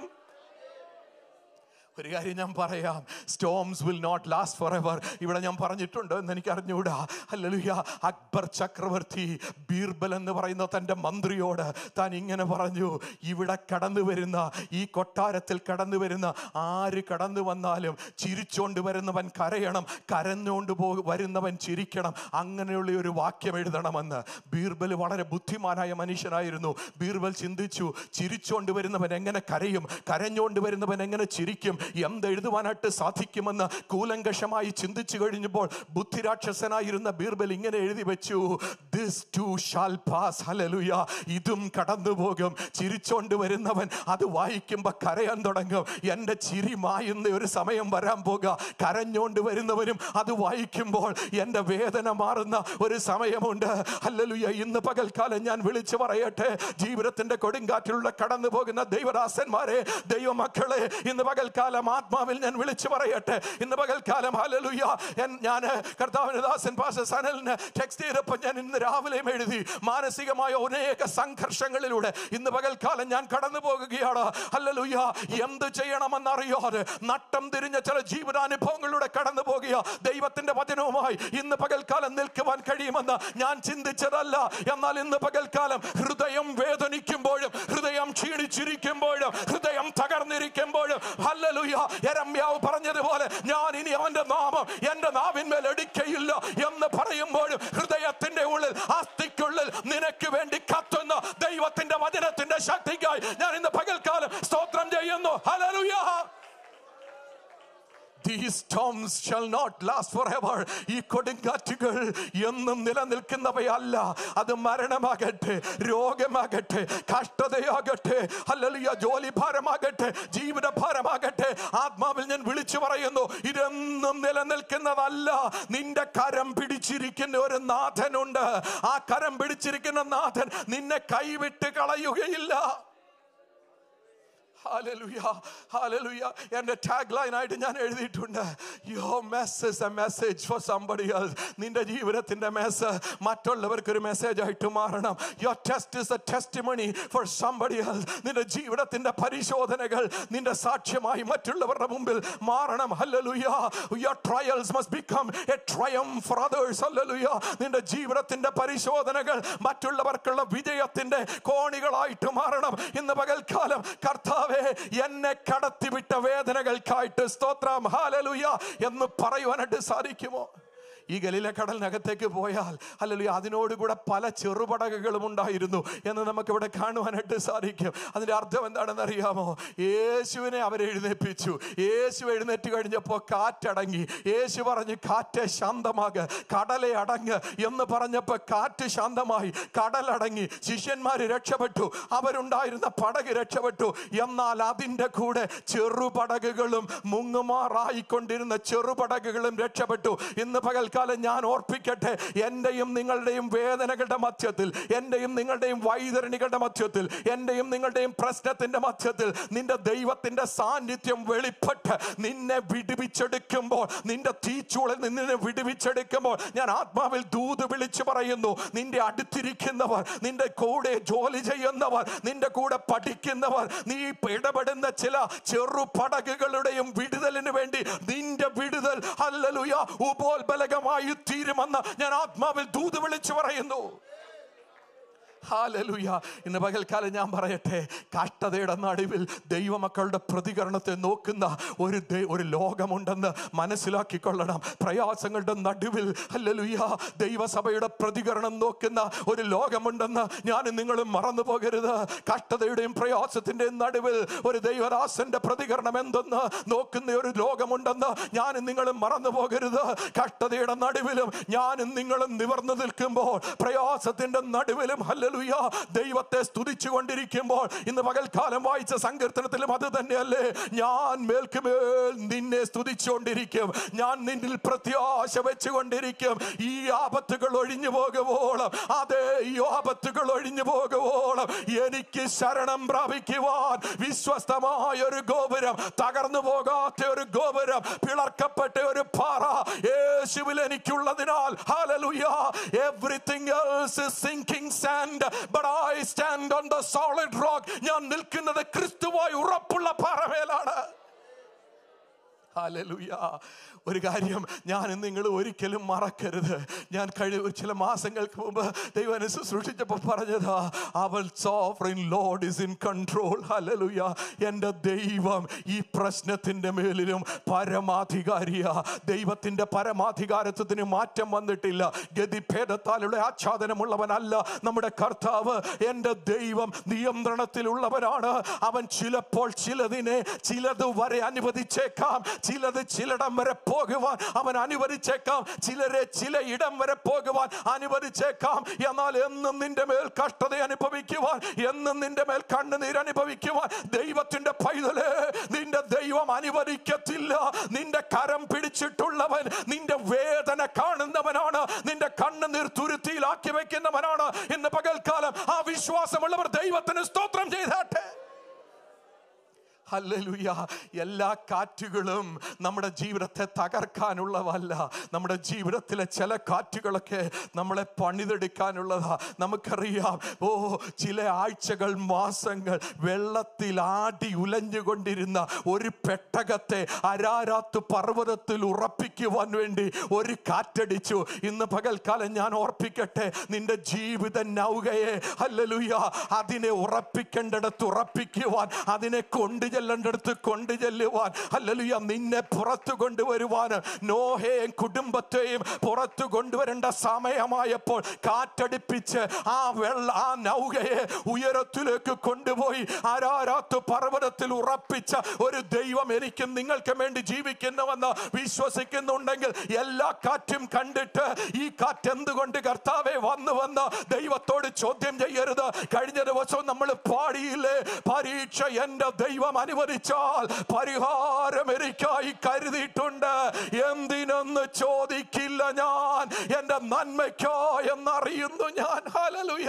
ഒരു കാര്യം ഞാൻ പറയാം storms will not last for ever ഇവിടെ ഞാൻ പറഞ്ഞിട്ടുണ്ട് എന്ന് എനിക്ക് അറിഞ്ഞുകൂടാ അല്ലലുയ അക്ബർ ചക്രവർത്തി ബീർബൽ എന്ന് പറയുന്ന തൻ്റെ മന്ത്രിയോട് താൻ ഇങ്ങനെ പറഞ്ഞു ഇവിടെ കടന്നു വരുന്ന ഈ കൊട്ടാരത്തിൽ കടന്നു വരുന്ന ആര് കടന്നു വന്നാലും ചിരിച്ചോണ്ട് വരുന്നവൻ കരയണം കരഞ്ഞുകൊണ്ട് പോ വരുന്നവൻ ചിരിക്കണം അങ്ങനെയുള്ള ഒരു വാക്യം എഴുതണമെന്ന് ബീർബൽ വളരെ ബുദ്ധിമാനായ മനുഷ്യനായിരുന്നു ബീർബൽ ചിന്തിച്ചു ചിരിച്ചോണ്ട് വരുന്നവൻ എങ്ങനെ കരയും കരഞ്ഞുകൊണ്ട് വരുന്നവൻ എങ്ങനെ ചിരിക്കും എന്തെഴുതുവാനായിട്ട് സാധിക്കുമെന്ന് കൂലങ്കഷമായി ചിന്തിച്ചു കഴിഞ്ഞപ്പോൾ ബുദ്ധിരാക്ഷസനായിരുന്ന ബീർബൽ ഇങ്ങനെ എഴുതി വെച്ചു this too shall pass hallelujah ഇതും കടന്നു പോകും ചിരിച്ചോണ്ട് വരുന്നവൻ അത് വായിക്കുമ്പോ കരയാൻ തുടങ്ങും എൻ്റെ ചിരി മായുന്ന ഒരു സമയം വരാൻ പോകുക കരഞ്ഞോണ്ട് വരുന്നവരും അത് വായിക്കുമ്പോൾ എൻ്റെ വേദന മാറുന്ന ഒരു സമയമുണ്ട് ഹല്ലേലൂയ ഇന്ന് പകൽക്കാലം ഞാൻ വിളിച്ചു പറയട്ടെ ജീവിതത്തിന്റെ കൊടുങ്കാറ്റിലൂടെ കടന്നു പോകുന്ന ദൈവദാസന്മാരെ ദൈവമക്കളെ ഇന്ന് പകൽക്കാലം ആത്മാവിൽ ഞാൻ വിളിച്ചു പറയട്ടെ ഇന്ന് പകൽക്കാലം ഹല്ലേലൂയ എൻ- ഞാൻ കർത്താവിന് ദാസൻ പാസ സനലിന് ടെക്സ്റ്റ് ചെയ്തപ്പോൾ ഞാൻ ഇന്ന് രാവിലെയും എഴുതി മാനസികമായ അനേക സംഘർഷങ്ങളിലൂടെ ഇന്ന് പകൽക്കാലം ഞാൻ കടന്നു പോകുകയാണ് ഹല്ലേലൂയ എന്ത് ചെയ്യണമെന്നറിയാതെ നട്ടം തിരിഞ്ഞ ചില ജീവിതാനുഭവങ്ങളിലൂടെ കടന്നു പോകുക ദൈവത്തിന്റെ വചനവുമായി ഇന്ന് പകൽക്കാലം നിൽക്കുവാൻ കഴിയുമെന്ന് ഞാൻ ചിന്തിച്ചതല്ല എന്നാൽ ഇന്ന് പകൽക്കാലം ഹൃദയം വേദനിക്കുമ്പോഴും ഹൃദയം ക്ഷീണിച്ചിരിക്കുമ്പോഴും ഹൃദയം തകർന്നിരിക്കുമ്പോഴും ഹല്ലേലൂയ യെരമ്യാവ് പറഞ്ഞതുപോലെ ഞാൻ ഇനി അവന്റെ നാമം എന്റെ നാവിന്മേൽ എടുക്കയില്ല എന്ന് പറയുമ്പോഴും ഹൃദയത്തിന്റെ ഉള്ളിൽ അസ്ഥിക്കുള്ളിൽ നിനക്ക് വേണ്ടി കത്തുന്ന ദൈവത്തിന്റെ വചനത്തിന്റെ ശക്തിക്കായി ഞാൻ ഇന്ന് പകൽക്കാലം സ്തോത്രം ചെയ്യുന്നു hallelujah These storms shall not last forever. ഈ കൊടുങ്കാറ്റുകൾ എന്നും നിലനിൽക്കുന്നവയല്ല അത് മരണമാകട്ടെ രോഗമാകട്ടെ കഷ്ടതയാകട്ടെ അല്ലെങ്കിൽ ജോലി ഭാരമാകട്ടെ ജീവിത ഭാരമാകട്ടെ ആത്മാവിൽ ഞാൻ വിളിച്ചു പറയുന്നു ഇതെന്നും നിലനിൽക്കുന്നതല്ല നിന്റെ കരം പിടിച്ചിരിക്കുന്ന ഒരു നാഥനുണ്ട് ആ കരം പിടിച്ചിരിക്കുന്ന നാഥൻ നിന്നെ കൈവിട്ട് കളയുകയില്ല Hallelujah. Hallelujah. എൻ്റെ ടാഗ് ലൈൻ ആയിട്ട് ഞാൻ എഴുതിയിട്ടുണ്ട് your message a message for somebody else നിന്റെ ജീവിതത്തിന്റെ മെസ്സ് മറ്റുള്ളവർക്ക് ഒരു മെസ്സേജ് ആയിട്ട് മാറണം your test is a testimony for somebody else നിന്റെ ജീവിതത്തിന്റെ പരിശോധനകൾ നിന്റെ സാക്ഷ്യമായി മറ്റുള്ളവരുടെ മുമ്പിൽ മാറണം hallelujah your trials must become a triumph for others hallelujah നിന്റെ ജീവിതത്തിന്റെ പരിശോധനകൾ മറ്റുള്ളവർക്കുള്ള വിജയത്തിന്റെ കോണികളായിട്ട് മാറണം ഇന്ന് പകൽക്കാലം കർത്താവെ എന്നെ കടത്തിവിട്ട വേദനകൾക്കായിട്ട് സ്തോത്രം ഹാലലുയ എന്ന് പറയുവാനായിട്ട് സാധിക്കുമോ ഈ ഗലീല കടലിനകത്തേക്ക് പോയാൽ അല്ലെങ്കിൽ അതിനോടുകൂടെ പല ചെറുപടകുകളും ഉണ്ടായിരുന്നു എന്ന് നമുക്ക് ഇവിടെ കാണുവാനായിട്ട് സാധിക്കും അതിന്റെ അർത്ഥം എന്താണെന്ന് അറിയാമോ യേശുവിനെ അവരെഴുന്നേൽപ്പിച്ചു യേശു എഴുന്നേറ്റ് കഴിഞ്ഞപ്പോൾ കാറ്റടങ്ങി യേശു പറഞ്ഞു കാറ്റ് ശാന്തമാക കടലെ അടങ്ങ് എന്ന് പറഞ്ഞപ്പോൾ കാറ്റ് ശാന്തമായി കടലടങ്ങി ശിഷ്യന്മാര് രക്ഷപ്പെട്ടു അവരുണ്ടായിരുന്ന പടക് രക്ഷപ്പെട്ടു എന്നാൽ അതിൻ്റെ കൂടെ ചെറുപടകുകളും മുങ്ങുമാറായിക്കൊണ്ടിരുന്ന ചെറുപടകുകളും രക്ഷപ്പെട്ടു ഇന്ന് പകൽക്കാലം പകൽക്കാലം ഞാൻ ഓർപ്പിക്കട്ടെ എന്റെയും നിങ്ങളുടെയും വേദനകളുടെ മധ്യത്തിൽ എന്റെയും നിങ്ങളുടെയും വൈതരണികളുടെ മധ്യത്തിൽ എന്റെയും നിങ്ങളുടെയും പ്രശ്നത്തിന്റെ മധ്യത്തിൽ നിന്റെ ദൈവത്തിന്റെ സാന്നിധ്യം വെളിപ്പെട്ട് നിന്നെ വിടുവിച്ചെടുക്കുമ്പോൾ നിന്റെ തീച്ചൂളിൽ നിന്ന് നിന്നെ വിടുവിച്ചെടുക്കുമ്പോൾ ഞാൻ ആത്മാവിൽ ദൂത് വിളിച്ചു പറയുന്നു നിന്റെ അടുത്തിരിക്കുന്നവർ നിന്റെ കൂടെ ജോലി ചെയ്യുന്നവർ നിന്റെ കൂടെ പഠിക്കുന്നവർ നീ ഇടപെടുന്ന ചില ചെറു പടകുകളുടെയും വിടുതലിന് വേണ്ടി നിന്റെ വിടുതൽ അല്ലലുയ ഉപോത്ബലകമായി തീരുമെന്ന് ഞാൻ ആത്മാവിൽ ദൂത് വിളിച്ചു പറയുന്നു ഹാലലുയ ഇന്ന് പകൽക്കാലം ഞാൻ പറയട്ടെ കഷ്ടതയുടെ നടുവിൽ ദൈവമക്കളുടെ പ്രതികരണത്തെ നോക്കുന്ന ഒരു ദൈ- ഒരു ലോകമുണ്ടെന്ന് മനസ്സിലാക്കിക്കൊള്ളണം പ്രയാസങ്ങളുടെ നടുവിൽ ഹല്ലേലൂയ ദൈവസഭയുടെ പ്രതികരണം നോക്കുന്ന ഒരു ലോകമുണ്ടെന്ന് ഞാൻ നിങ്ങളും മറന്നു പോകരുത് കഷ്ടതയുടെയും പ്രയാസത്തിന്റെയും നടുവിൽ ഒരു ദൈവദാസന്റെ പ്രതികരണം എന്തെന്ന് നോക്കുന്ന ഒരു ലോകമുണ്ടെന്ന് ഞാൻ നിങ്ങളും മറന്നു പോകരുത് കഷ്ടതയുടെ നടുവിലും ഞാനും നിങ്ങളും നിവർന്നു നിൽക്കുമ്പോൾ പ്രയാസത്തിന്റെ നടുവിലും ഹല്ലേലൂയ ദൈവത്തെ സ്തുതിച്ചു കൊണ്ടിരിക്കുമ്പോൾ ഇന്ന് പകൽക്കാലം വായിച്ച സങ്കീർത്തനത്തിലും അത് തന്നെയല്ലേ ഞാൻ മേൽക്കുമേൽ നിന്നെ സ്തുതിച്ചുകൊണ്ടിരിക്കും ഞാൻ നിന്നിൽ പ്രത്യാശ വെച്ചുകൊണ്ടിരിക്കും ഈ ആപത്തുകൾ ഒഴിഞ്ഞു പോകുവോളം അതെ ഈ ആപത്തുകൾ ഒഴിഞ്ഞു പോകുവോളം എനിക്ക് ശരണം പ്രാപിക്കുവാൻ വിശ്വസ്തമായ ഒരു ഗോപുരം തകർന്നു പോകാത്ത ഒരു ഗോപുരം പിളർക്കപ്പെട്ട ഒരു പാറ യേശുവിൽ എനിക്കുള്ളതിനാൽ hallelujah everything else is sinking sand but I stand on the solid rock ഞാൻ നിൽക്കുന്നത് ക്രിസ്തുവായി ഉറപ്പുള്ള പാറമേലാണ് ഹല്ലേലൂയ ഒരു കാര്യം ഞാൻ നിങ്ങൾ ഒരിക്കലും മറക്കരുത് ഞാൻ കഴി ചില മാസങ്ങൾക്ക് മുമ്പ് ദൈവം ശുശ്രൂഷിച്ചപ്പോൾ പറഞ്ഞതാ അവൾ sovereign lord is in control hallelujah എൻ്റെ ദൈവം ഈ പ്രശ്നത്തിൻ്റെ മേലിലും പരമാധികാരിയാ ദൈവത്തിൻ്റെ പരമാധികാരത്വത്തിന് മാറ്റം വന്നിട്ടില്ല ഗതിഭേദത്താലുള്ള ആച്ഛാദനമുള്ളവനല്ല നമ്മുടെ കർത്താവ് എൻ്റെ ദൈവം നിയന്ത്രണത്തിലുള്ളവനാണ് അവൻ ചിലപ്പോൾ ചിലതിനെ ചിലത് വരെ അനുവദിച്ചേക്കാം ചിലത് ചിലടം വരെ പോകുവാൻ അവൻ അനുവദിച്ചേക്കാം ചിലരെ ചില ഇടം വരെ പോകുവാൻ അനുവദിച്ചേക്കാം എന്നാൽ എന്നും നിന്റെ മേൽ കഷ്ടത അനുഭവിക്കുവാൻ എന്നും നിന്റെ മേൽ കണ്ണുനീർ അനുഭവിക്കുവാൻ ദൈവത്തിന്റെ പൈതലേ നിന്റെ ദൈവം അനുവദിക്കത്തില്ല നിന്റെ കരം പിടിച്ചിട്ടുള്ളവൻ നിന്റെ വേദന കാണുന്നവനാണ് നിന്റെ കണ്ണുനീർ തുരുത്തിയിലാക്കി വെക്കുന്നവനാണ് ഇന്ന് പകൽക്കാലം ആ വിശ്വാസമുള്ളവർ ദൈവത്തിന് സ്തോത്രം ചെയ്താട്ടെ ഹല്ലേലൂയ എല്ലാ കാറ്റുകളും നമ്മുടെ ജീവിതത്തെ തകർക്കാനുള്ളതല്ല നമ്മുടെ ജീവിതത്തിലെ ചില കാറ്റുകളൊക്കെ നമ്മളെ പണിതെടുക്കാനുള്ളതാ നമുക്കറിയാം ഓ ചില ആഴ്ചകൾ മാസങ്ങൾ വെള്ളത്തിൽ ആടി ഉലഞ്ഞുകൊണ്ടിരുന്ന ഒരു പെട്ടകത്തെ അരാരാത്ത് പർവ്വതത്തിൽ ഉറപ്പിക്കുവാൻ വേണ്ടി ഒരു കാറ്റടിച്ചു ഇന്ന് പകൽക്കാലം ഞാൻ ഓർപ്പിക്കട്ടെ നിന്റെ ജീവിത നൗകയെ ഹല്ലേലൂയ അതിനെ ഉറപ്പിക്കേണ്ടിടത്ത് ഉറപ്പിക്കുവാൻ അതിനെ കൊണ്ടു ചെല്ലേണ്ടടുത്ത് കൊണ്ടു ചെല്ലുവാൻ ഹല്ലേലൂയ നിന്നെ പുറത്തു കൊണ്ടുവരുവാൻ നോഹയെയും കുടുംബത്തെയും പുറത്തു കൊണ്ടുവരേണ്ട സമയമായപ്പോൾ കാറ്റടിപ്പിച്ച് ആ വെള്ള ആ നൗകയെ ഉയരത്തിലേക്ക് കൊണ്ടുപോയി ആരാരാത്ത് പർവ്വതത്തിൽ ഉറപ്പിച്ച ഒരു ദൈവം എനിക്കും നിങ്ങൾക്കും വേണ്ടി ജീവിക്കുന്നുവെന്ന് വിശ്വസിക്കുന്നുണ്ടെങ്കിൽ എല്ലാ കാറ്റും കണ്ടിട്ട് ഈ കാറ്റ് എന്തുകൊണ്ട് കർത്താവെ വന്നുവെന്ന് ദൈവത്തോട് ചോദ്യം ചെയ്യരുത് കഴിഞ്ഞ ദിവസം നമ്മൾ പാടിയില്ലേ പരീക്ഷ എന്റെ ദൈവം അനുവദിച്ചാൽ പരിഹാരം എനിക്കായി കരുതിയിട്ടുണ്ട് എന്തിനെന്ന് ചോദിക്കില്ല ഞാൻ എന്റെ നന്മയ്ക്കോ എന്നറിയുന്നു ഞാൻ ഹല്ലേലൂയ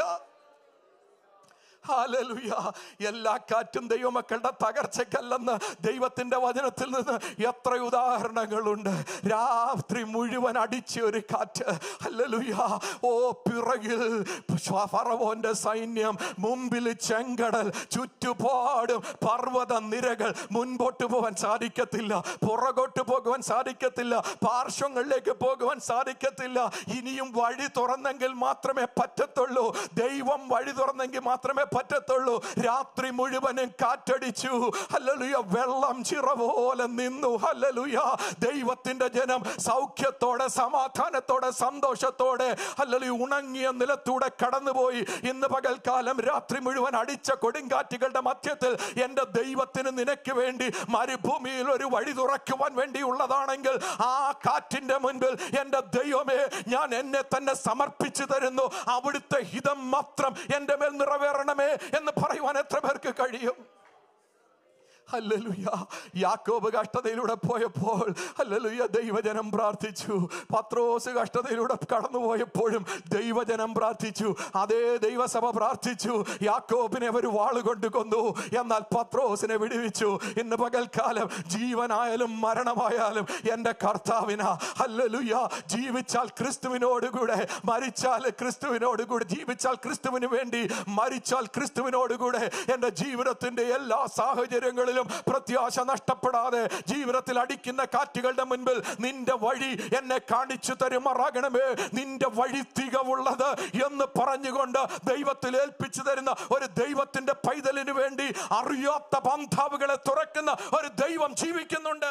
ഹാലലുയ എല്ലാ കാറ്റും ദൈവമക്കളുടെ തകർച്ചക്കല്ലെന്ന് ദൈവത്തിന്റെ വചനത്തിൽ നിന്ന് എത്ര ഉദാഹരണങ്ങളുണ്ട് രാത്രി മുഴുവൻ അടിച്ച ഒരു കാറ്റ് ഹല്ലേലൂയ ഓ പിറകിൽ ഫറവോന്റെ സൈന്യം മുമ്പിൽ ചെങ്കടൽ ചുറ്റുപാടും പർവ്വത നിരകൾ മുൻപോട്ട് പോകാൻ സാധിക്കത്തില്ല പുറകോട്ട് പോകുവാൻ സാധിക്കത്തില്ല പാർശ്വങ്ങളിലേക്ക് പോകുവാൻ സാധിക്കത്തില്ല ഇനിയും വഴി തുറന്നെങ്കിൽ മാത്രമേ പറ്റത്തുള്ളൂ ദൈവം വഴി തുറന്നെങ്കിൽ മാത്രമേ പറ്റത്തുള്ളൂ രാത്രി മുഴുവനും കാറ്റടിച്ചു ഹല്ലേലൂയ വെള്ളം ചിറ പോലെ നിന്നു ഹല്ലേലൂയ ദൈവത്തിന്റെ ജനം സൗഖ്യത്തോടെ സമാധാനത്തോടെ സന്തോഷത്തോടെ ഹല്ലേലൂയ ഉണങ്ങിയ നിലത്തൂടെ കടന്നുപോയി ഇന്ന് പകൽക്കാലം രാത്രി മുഴുവൻ അടിച്ച കൊടുങ്കാറ്റുകളുടെ മധ്യത്തിൽ എൻ്റെ ദൈവത്തിന് നിനക്ക് വേണ്ടി മരുഭൂമിയിൽ ഒരു വഴി തുറക്കുവാൻ വേണ്ടിയുള്ളതാണെങ്കിൽ ആ കാറ്റിന്റെ മുൻപിൽ എൻ്റെ ദൈവമേ ഞാൻ എന്നെ തന്നെ സമർപ്പിച്ചു തരുന്നു അവിടുത്തെ ഹിതം മാത്രം എൻ്റെ മേൽ നിറവേറണമേ എന്ന് പറയുവാൻ എത്ര പേർക്ക് കഴിയും ഹല്ലേലൂയ യാക്കോബ് കഷ്ടതയിലൂടെ പോയപ്പോൾ ഹല്ലേലൂയ ദൈവജനം പ്രാർത്ഥിച്ചു പത്രോസ് കഷ്ടതയിലൂടെ കടന്നുപോയപ്പോഴും ദൈവജനം പ്രാർത്ഥിച്ചു അതേ ദൈവസഭ പ്രാർത്ഥിച്ചു യാക്കോബിനെ അവർ വാളുകൊണ്ട് കൊന്നു എന്നാൽ പത്രോസിനെ വിടുവിച്ചു ഇന്ന് പകൽക്കാലം ജീവനായാലും മരണമായാലും എൻ്റെ കർത്താവിന ഹല്ലേലൂയ ജീവിച്ചാൽ ക്രിസ്തുവിനോട് കൂടെ മരിച്ചാൽ ക്രിസ്തുവിനോട് കൂടെ ജീവിച്ചാൽ ക്രിസ്തുവിന് വേണ്ടി മരിച്ചാൽ ക്രിസ്തുവിനോട് കൂടെ എൻ്റെ ജീവിതത്തിന്റെ എല്ലാ സാഹചര്യങ്ങളിലും പ്രത്യാശ നഷ്ടപ്പെടാതെ ജീവിതത്തിൽ അടിക്കുന്ന കാറ്റുകളുടെ മുൻപിൽ നിന്റെ വഴി എന്നെ കാണിച്ചു തരുമാറാകണമേ നിന്റെ വഴി തികവുള്ളത് എന്ന് പറഞ്ഞുകൊണ്ട് ദൈവത്തിൽ ഏൽപ്പിച്ചു തരുന്ന ഒരു ദൈവത്തിന്റെ പൈതലിന് വേണ്ടി അറിയാത്ത ബന്ധാവുകളെ തുറക്കുന്ന ഒരു ദൈവം ജീവിക്കുന്നുണ്ട്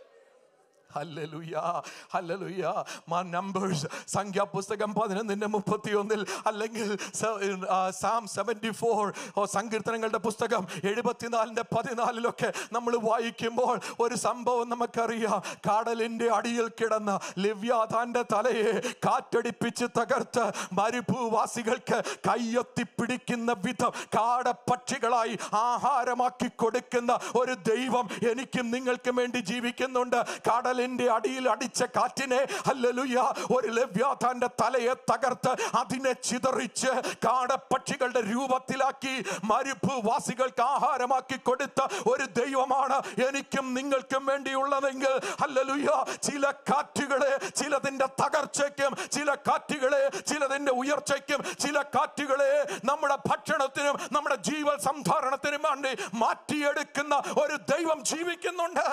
ഹല്ലേലൂയ ഹല്ലേലൂയ മാ നമ്പേഴ്സ് സംഖ്യാപുസ്തകം പതിനൊന്നിന്റെ മുപ്പത്തിയൊന്നിൽ അല്ലെങ്കിൽ സ- ആ, സാം സെവൻറ്റി ഫോർ സങ്കീർത്തനങ്ങളുടെ പുസ്തകം എഴുപത്തിനാലിന്റെ പതിനാലിലൊക്കെ നമ്മൾ വായിക്കുമ്പോൾ ഒരു സംഭവം നമുക്കറിയാം കടലിന്റെ അടിയിൽ കിടന്ന ലിവ്യാതാന്റെ തലയെ കാറ്റടിപ്പിച്ച് തകർത്ത് മരുഭൂവാസികൾക്ക് കയ്യൊത്തി പിടിക്കുന്ന വിധം കാടപ്പക്ഷികളായി ആഹാരമാക്കി കൊടുക്കുന്ന ഒരു ദൈവം എനിക്കും നിങ്ങൾക്കും വേണ്ടി ജീവിക്കുന്നുണ്ട് കടലിന്റെ അടിയിൽ അടിച്ച കാറ്റിനെ ഹല്ലേലൂയ ഒരു ലവ്യാഥാന്റെ തലയെ തകർത്ത് അതിനെ ചിതറിച്ച് കാടപ്പക്ഷികളുടെ രൂപത്തിലാക്കി മരുഭൂവാസികൾക്ക് ആഹാരമാക്കി കൊടുത്ത ഒരു ദൈവമാണ് എനിക്കും നിങ്ങൾക്കും വേണ്ടിയുള്ളതെങ്കിൽ ഹല്ലേലൂയ ചില കാറ്റുകളെ ചിലതിന്റെ തകർച്ചയ്ക്കും ചില കാറ്റുകളെ ചിലതിന്റെ ഉയർച്ചയ്ക്കും ചില കാറ്റുകളെ നമ്മുടെ ഭക്ഷണത്തിനും നമ്മുടെ ജീവൻ സംധാരണത്തിനും വേണ്ടി മാറ്റിയെടുക്കുന്ന ഒരു ദൈവം ജീവിക്കുന്നുണ്ട്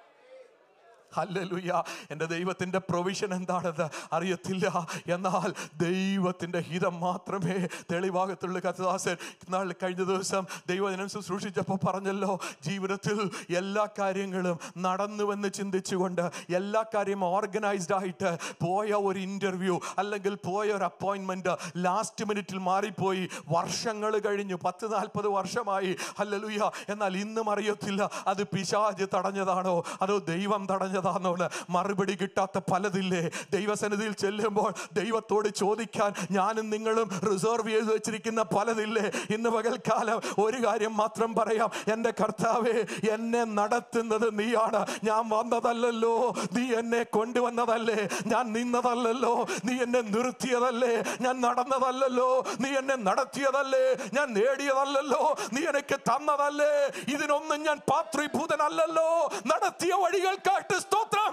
ഹല്ലേലൂയ എൻ്റെ ദൈവത്തിൻ്റെ പ്രൊവിഷൻ എന്താണെന്ന് അറിയത്തില്ല എന്നാൽ ദൈവത്തിൻ്റെ ഹിതം മാത്രമേ തെളിവാകത്തുള്ളൂ കഥദാസൻ നാൾ കഴിഞ്ഞ ദിവസം ദൈവജനം ശുശ്രൂഷിച്ചപ്പോൾ പറഞ്ഞല്ലോ ജീവിതത്തിൽ എല്ലാ കാര്യങ്ങളും നടന്നുവെന്ന് ചിന്തിച്ചുകൊണ്ട് എല്ലാ കാര്യം ഓർഗനൈസ്ഡ് ആയിട്ട് പോയ ഒരു ഇൻ്റർവ്യൂ അല്ലെങ്കിൽ പോയ ഒരു അപ്പോയിൻമെൻറ്റ് ലാസ്റ്റ് മിനിറ്റിൽ മാറിപ്പോയി വർഷങ്ങൾ കഴിഞ്ഞു പത്ത് നാൽപ്പത് വർഷമായി ഹല്ലേലൂയ എന്നാൽ ഇന്നും അറിയത്തില്ല അത് പിശാജ് തടഞ്ഞതാണോ അതോ ദൈവം തടഞ്ഞതാണോ എന്ന് മറുപടി കിട്ടാത്ത പലതില്ലേ ദൈവസന്നിധിയിൽ ചെല്ലുമ്പോൾ ദൈവത്തോട് ചോദിക്കാൻ ഞാനും നിങ്ങളും റിസർവ് ചെയ്ത് വെച്ചിരിക്കുന്ന പലതില്ലേ ഇന്ന് പകൽക്കാലം ഒരു കാര്യം മാത്രം പറയാം എൻ്റെ കർത്താവേ എന്നെ നടത്തുന്നത് നീയാണ് ഞാൻ വന്നതല്ലല്ലോ നീ എന്നെ കൊണ്ടുവന്നതല്ലേ ഞാൻ നിന്നതല്ലല്ലോ നീ എന്നെ നിർത്തിയതല്ലേ ഞാൻ നടന്നതല്ലല്ലോ നീ എന്നെ നടത്തിയതല്ലേ ഞാൻ നേടിയതല്ലല്ലോ നീ എനിക്ക് തന്നതല്ലേ ഇതിനൊന്നും ഞാൻ പാത്രീഭൂതനല്ലല്ലോ നടത്തിയ വഴികൾക്കായിട്ട് സ്തോത്രം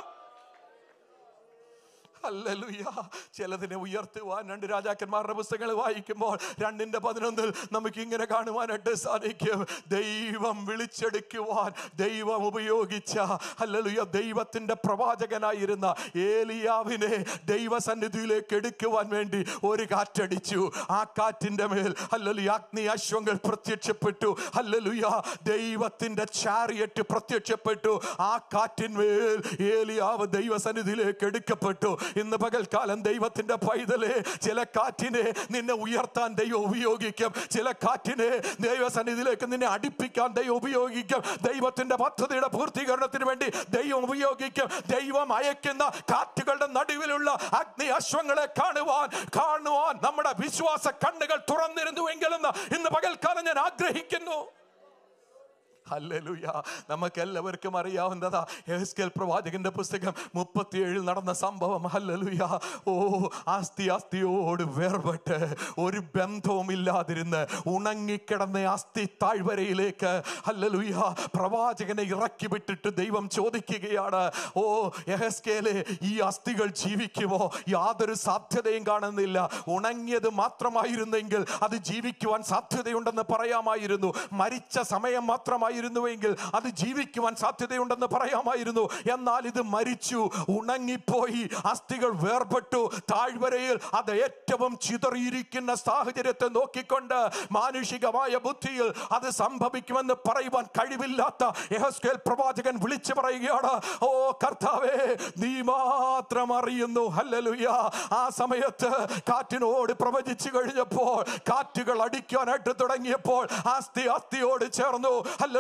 ഹല്ലേലൂയ ചിലതിനെ ഉയർത്തുവാൻ രണ്ട് രാജാക്കന്മാരുടെ പുസ്തകങ്ങൾ വായിക്കുമ്പോൾ രണ്ടിന്റെ പതിനൊന്നിൽ നമുക്ക് ഇങ്ങനെ കാണുവാനായിട്ട് സാധിക്കും ദൈവം വിളിച്ചെടുക്കുവാൻ ദൈവം ഉപയോഗിച്ച ഹല്ലേലൂയ ദൈവത്തിന്റെ പ്രവാചകനായിരുന്ന ഏലിയാവിനെ ദൈവസന്നിധിയിലേക്ക് എടുക്കുവാൻ വേണ്ടി ഒരു കാറ്റടിച്ചു ആ കാറ്റിന്റെ മേൽ ഹല്ലേലൂയ അഗ്നി അശ്വങ്ങൾ പ്രത്യക്ഷപ്പെട്ടു ഹല്ലേലൂയ ദൈവത്തിന്റെ ചാരിയറ്റ് പ്രത്യക്ഷപ്പെട്ടു ആ കാറ്റിന്മേൽ ഏലിയാവ് ദൈവസന്നിധിയിലേക്ക് എടുക്കപ്പെട്ടു ഇന്ന് പകൽക്കാലം ദൈവത്തിന്റെ പൈതലെ ചില കാറ്റിനെ നിന്നെ ഉയർത്താൻ ദൈവം ഉപയോഗിക്കും ചില കാറ്റിനെ ദൈവസന്നിധിയിലേക്ക് നിന്നെ അടുപ്പിക്കാൻ ദൈവം ഉപയോഗിക്കും ദൈവത്തിന്റെ പദ്ധതിയുടെ പൂർത്തീകരണത്തിന് വേണ്ടി ദൈവം ഉപയോഗിക്കും ദൈവം അയക്കുന്ന കാറ്റുകളുടെ നടുവിലുള്ള അഗ്നി അശ്വങ്ങളെ കാണുവാൻ കാണുവാൻ നമ്മുടെ വിശ്വാസ കണ്ണുകൾ തുറന്നിരുന്നുവെങ്കിലെന്ന് ഇന്ന് പകൽക്കാലം ഞാൻ ആഗ്രഹിക്കുന്നു ഹല്ലേലൂയ നമുക്ക് എല്ലാവർക്കും അറിയാവുന്നതാ എഹസ്കേൽ പ്രവാചകന്റെ പുസ്തകം മുപ്പത്തിയേഴിൽ നടന്ന സംഭവം ഹല്ലേലൂയ ഓ അസ്ഥി അസ്ഥിയോട് വേർപെട്ട് ഒരു ബന്ധവും ഇല്ലാതിരുന്ന് ഉണങ്ങിക്കിടന്ന അസ്ഥി താഴ്വരയിലേക്ക് ഹല്ലേലൂയ പ്രവാചകനെ ഇറക്കി വിട്ടിട്ട് ദൈവം ചോദിക്കുകയാണ് ഓ എഹസ്കേലെ ഈ അസ്ഥികൾ ജീവിക്കുമോ യാതൊരു സാധ്യതയും കാണുന്നില്ല ഉണങ്ങിയത് മാത്രമായിരുന്നെങ്കിൽ അത് ജീവിക്കുവാൻ സാധ്യതയുണ്ടെന്ന് പറയാമായിരുന്നു മരിച്ച സമയം മാത്രമായിരുന്നുവെങ്കിൽ അത് ജീവിക്കുവാൻ സാധ്യതയുണ്ടെന്ന് പറയാമായിരുന്നു എന്നാൽ ഇത് മരിച്ചു ഉണങ്ങിപ്പോയി അസ്ഥികൾ വേർപെട്ടു താഴ്വരയിൽ അത് ഏറ്റവും ചിതറിയിരിക്കുന്ന സാഹചര്യത്തെ നോക്കിക്കൊണ്ട് മാനുഷികമായ ബുദ്ധിയിൽ അത് സംഭവിക്കുമെന്ന് പറയുവാൻ കഴിവില്ലാത്ത യഹസ്കേൽ പ്രവാചകൻ വിളിച്ചു പറയുകയാണ് ഓ കർത്താവേ നീ മാത്രം അറിയുന്നു ഹല്ലേലൂയ ആ സമയത്ത് കാറ്റിനോട് പ്രവചിച്ചു കഴിഞ്ഞപ്പോൾ കാറ്റുകൾ അടിക്കാനായിട്ട് തുടങ്ങിയപ്പോൾ അസ്ഥി അസ്ഥിയോട് ചേർന്നു ഹല്ലേലൂയ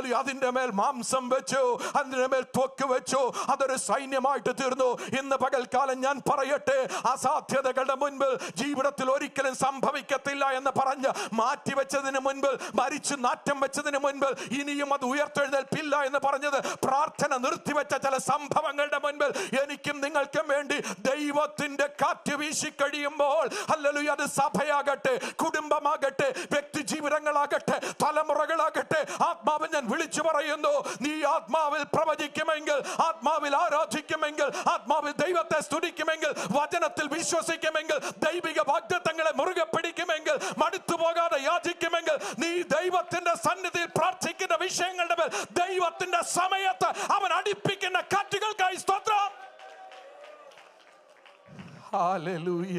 ഹല്ലേലൂയ അതിന്റെ മേൽ മാംസം വെച്ചു അതിന്റെ മേൽ ത്വക്ക് വെച്ചു അതൊരു സൈന്യമായിട്ട് തീർന്നു ഇന്ന് പകൽക്കാലം ഞാൻ പറയട്ടെ അസാധ്യതകളുടെ മുൻപിൽ ജീവിതത്തിൽ ഒരിക്കലും സംഭവിക്കത്തില്ല എന്ന് പറഞ്ഞ് മാറ്റിവെച്ചതിന് മുൻപിൽ മരിച്ചു നാറ്റം വെച്ചതിന് മുൻപിൽ ഇനിയും അത് ഉയർത്തെഴുന്നേൽപ്പില്ല എന്ന് പറഞ്ഞത് പ്രാർത്ഥന നിർത്തിവെച്ച ചില സംഭവങ്ങളുടെ മുൻപിൽ എനിക്കും നിങ്ങൾക്കും വേണ്ടി ദൈവത്തിന്റെ കാറ്റ് വീശി കഴിയുമ്പോൾ അല്ലല്ലോ അത് സഭയാകട്ടെ കുടുംബമാകട്ടെ വ്യക്തി ജീവിതങ്ങളാകട്ടെ തലമുറകളാകട്ടെ ആത്മാവ് ഞാൻ വിളിച്ചു പറയുന്നു നീ ആത്മാവിൽ പ്രവചിക്കുമെങ്കിൽ ആത്മാവിൽ ആരാധിക്കുമെങ്കിൽ ആത്മാവിൽ ദൈവത്തെ സ്തുതിക്കുമെങ്കിൽ വചനത്തിൽ വിശ്വസിക്കുമെങ്കിൽ ദൈവിക വാഗ്ദത്തങ്ങളെ മുറുകെ പിടിക്കുമെങ്കിൽ മടുത്തു പോകാതെ യാചിക്കുമെങ്കിൽ നീ ദൈവത്തിന്റെ സന്നിധിയിൽ പ്രാർത്ഥിക്കുന്ന വിഷയങ്ങളുടെ മേൽ ദൈവത്തിന്റെ സമയത്ത് അവൻ അടിപ്പിക്കുന്ന കാറ്റുകൾക്കായി സ്തോത്രം ഹാലലൂയ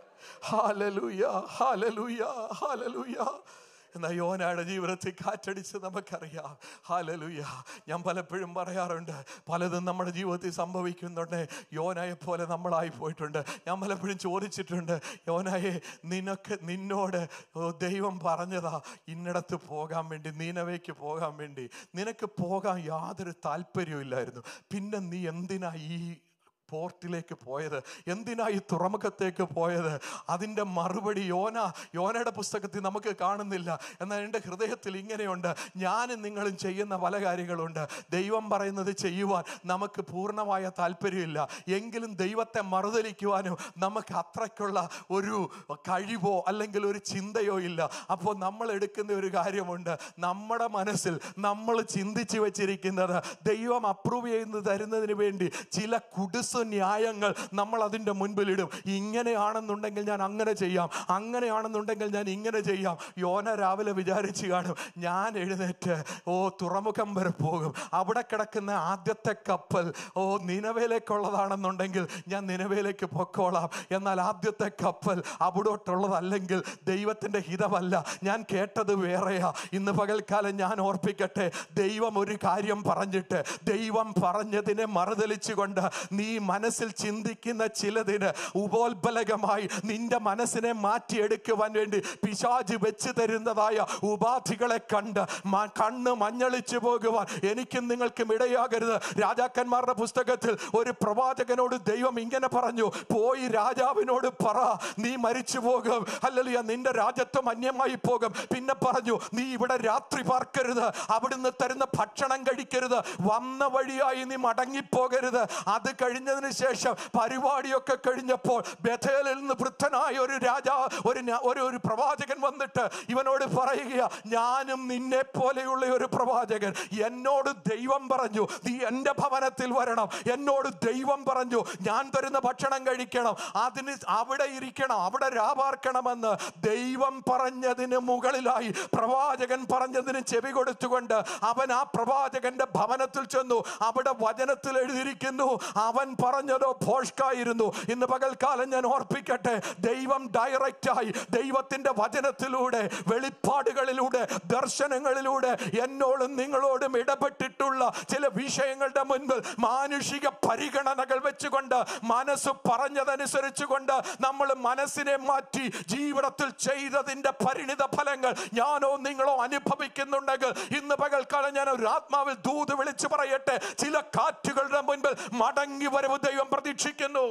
ഹാലലൂയ ഹാലലൂയ ഹാലലൂയ എന്നാ യോനയുടെ ജീവിതത്തിൽ കാറ്റടിച്ച് നമുക്കറിയാം ഹാലലൂയ ഞാൻ പലപ്പോഴും പറയാറുണ്ട് പലതും നമ്മുടെ ജീവിതത്തിൽ സംഭവിക്കുന്നുണ്ട് യോനയെ പോലെ നമ്മളായി പോയിട്ടുണ്ട് ഞാൻ പലപ്പോഴും ചോദിച്ചിട്ടുണ്ട് യോനായെ നിനക്ക് നിന്നോട് ഓ, ദൈവം പറഞ്ഞതാ ഇന്നിടത്ത് പോകാൻ വേണ്ടി നീനവയ്ക്ക് പോകാൻ വേണ്ടി നിനക്ക് പോകാൻ യാതൊരു താല്പര്യവും ഇല്ലായിരുന്നു പിന്നെ നീ എന്തിനാ ഈ പോർട്ടിലേക്ക് പോയത് എന്തിനാ ഈ തുറമുഖത്തേക്ക് പോയത് അതിൻ്റെ മറുപടി യോന യോനയുടെ പുസ്തകത്തിൽ നമുക്ക് കാണുന്നില്ല എന്നാൽ എൻ്റെ ഹൃദയത്തിൽ ഇങ്ങനെയുണ്ട് ഞാനും നിങ്ങളും ചെയ്യുന്ന പല കാര്യങ്ങളുണ്ട് ദൈവം പറയുന്നത് ചെയ്യുവാൻ നമുക്ക് പൂർണ്ണമായ താല്പര്യമില്ല എങ്കിലും ദൈവത്തെ മറുതലിക്കുവാനും നമുക്ക് അത്രയ്ക്കുള്ള ഒരു കഴിവോ അല്ലെങ്കിൽ ഒരു ചിന്തയോ ഇല്ല അപ്പോൾ നമ്മൾ എടുക്കുന്ന ഒരു കാര്യമുണ്ട് നമ്മുടെ മനസ്സിൽ നമ്മൾ ചിന്തിച്ചു വെച്ചിരിക്കുന്നത് ദൈവം അപ്രൂവ് ചെയ്യുന്നത് തരുന്നതിന് വേണ്ടി ചില കുടുസ് ന്യായങ്ങൾ നമ്മൾ അതിൻ്റെ മുൻപിലിടും ഇങ്ങനെയാണെന്നുണ്ടെങ്കിൽ ഞാൻ അങ്ങനെ ചെയ്യാം അങ്ങനെയാണെന്നുണ്ടെങ്കിൽ ഞാൻ ഇങ്ങനെ ചെയ്യാം യോന രാവിലെ വിചാരിച്ചു കാണും ഞാൻ എഴുന്നേറ്റ് ഓ തുറമുഖം വരെ പോകും അവിടെ കിടക്കുന്ന ആദ്യത്തെ കപ്പൽ ഓ നിലവിലേക്കുള്ളതാണെന്നുണ്ടെങ്കിൽ ഞാൻ നിലവിലേക്ക് പൊക്കോളാം എന്നാൽ ആദ്യത്തെ കപ്പൽ അവിടോട്ടുള്ളതല്ലെങ്കിൽ ദൈവത്തിൻ്റെ ഹിതമല്ല ഞാൻ കേട്ടത് വേറെയാ ഇന്ന് പകൽക്കാലം ഞാൻ ഓർപ്പിക്കട്ടെ ദൈവം ഒരു കാര്യം പറഞ്ഞിട്ട് ദൈവം പറഞ്ഞതിനെ മറുതലിച്ചുകൊണ്ട് നീ മനസ്സിൽ ചിന്തിക്കുന്ന ചിലതിന് ഉപോത്ബലകമായി നിന്റെ മനസ്സിനെ മാറ്റിയെടുക്കുവാൻ വേണ്ടി പിശാജ് വെച്ച് തരുന്നതായ ഉപാധികളെ കണ്ട് മ- കണ്ണ് മഞ്ഞളിച്ചു പോകുവാൻ എനിക്കും നിങ്ങൾക്കും ഇടയാകരുത് രാജാക്കന്മാരുടെ പുസ്തകത്തിൽ ഒരു പ്രവാചകനോട് ദൈവം ഇങ്ങനെ പറഞ്ഞു പോയി രാജാവിനോട് പറ നീ മരിച്ചു പോകും അല്ലല്ല നിന്റെ രാജ്യത്വം അന്യമായി പോകും പിന്നെ പറഞ്ഞു നീ ഇവിടെ രാത്രി പാർക്കരുത് അവിടുന്ന് തരുന്ന ഭക്ഷണം കഴിക്കരുത് വന്ന വഴിയായി നീ മടങ്ങിപ്പോകരുത് അത് കഴിഞ്ഞതിന് ശേഷം പരിപാടിയൊക്കെ കഴിഞ്ഞപ്പോൾ ബഥേലിൽ നിന്ന് വൃദ്ധനായ ഒരു രാജാ ഒരു ന- ഒരു ഒരു പ്രവാചകൻ വന്നിട്ട് ഇവനോട് പറയുക ഞാനും നിന്നെ പോലെയുള്ള ഒരു പ്രവാചകൻ എന്നോട് ദൈവം പറഞ്ഞു നീ എൻ്റെ ഭവനത്തിൽ വരണം എന്നോട് ദൈവം പറഞ്ഞു ഞാൻ തരുന്ന ഭക്ഷണം കഴിക്കണം അതിന് അവിടെ ഇരിക്കണം അവിടെ രാപാർക്കണമെന്ന് ദൈവം പറഞ്ഞതിന് മുകളിലായി പ്രവാചകൻ പറഞ്ഞതിന് ചെവി കൊടുത്തുകൊണ്ട് അവൻ ആ പ്രവാചകന്റെ ഭവനത്തിൽ ചെന്നു അവിടെ വചനത്തിൽ എഴുതിയിരിക്കുന്നു അവൻ പറഞ്ഞതോ ഭോഷ്കായിരുന്നു ഇന്ന് പകൽക്കാലം ഞാൻ ഓർപ്പിക്കട്ടെ ദൈവം ഡയറക്റ്റായി ദൈവത്തിന്റെ വചനത്തിലൂടെ വെളിപ്പാടുകളിലൂടെ ദർശനങ്ങളിലൂടെ എന്നോടും നിങ്ങളോടും ഇടപെട്ടിട്ടുള്ള ചില വിഷയങ്ങളുടെ മുൻപിൽ മാനുഷിക പരിഗണനകൾ വെച്ചുകൊണ്ട് മനസ്സ് പറഞ്ഞതനുസരിച്ചുകൊണ്ട് നമ്മൾ മനസ്സിനെ മാറ്റി ജീവിതത്തിൽ ചെയ്തതിന്റെ പരിണിത ഫലങ്ങൾ ഞാനോ നിങ്ങളോ അനുഭവിക്കുന്നുണ്ടെങ്കിൽ ഇന്ന് പകൽക്കാലം ഞാൻ ഒരു ആത്മാവിൽ ദൂത് വിളിച്ചു പറയട്ടെ ചില കാറ്റുകളുടെ മുൻപിൽ മടങ്ങി വരവ് ദൈവം പ്രതീക്ഷിക്കുന്നു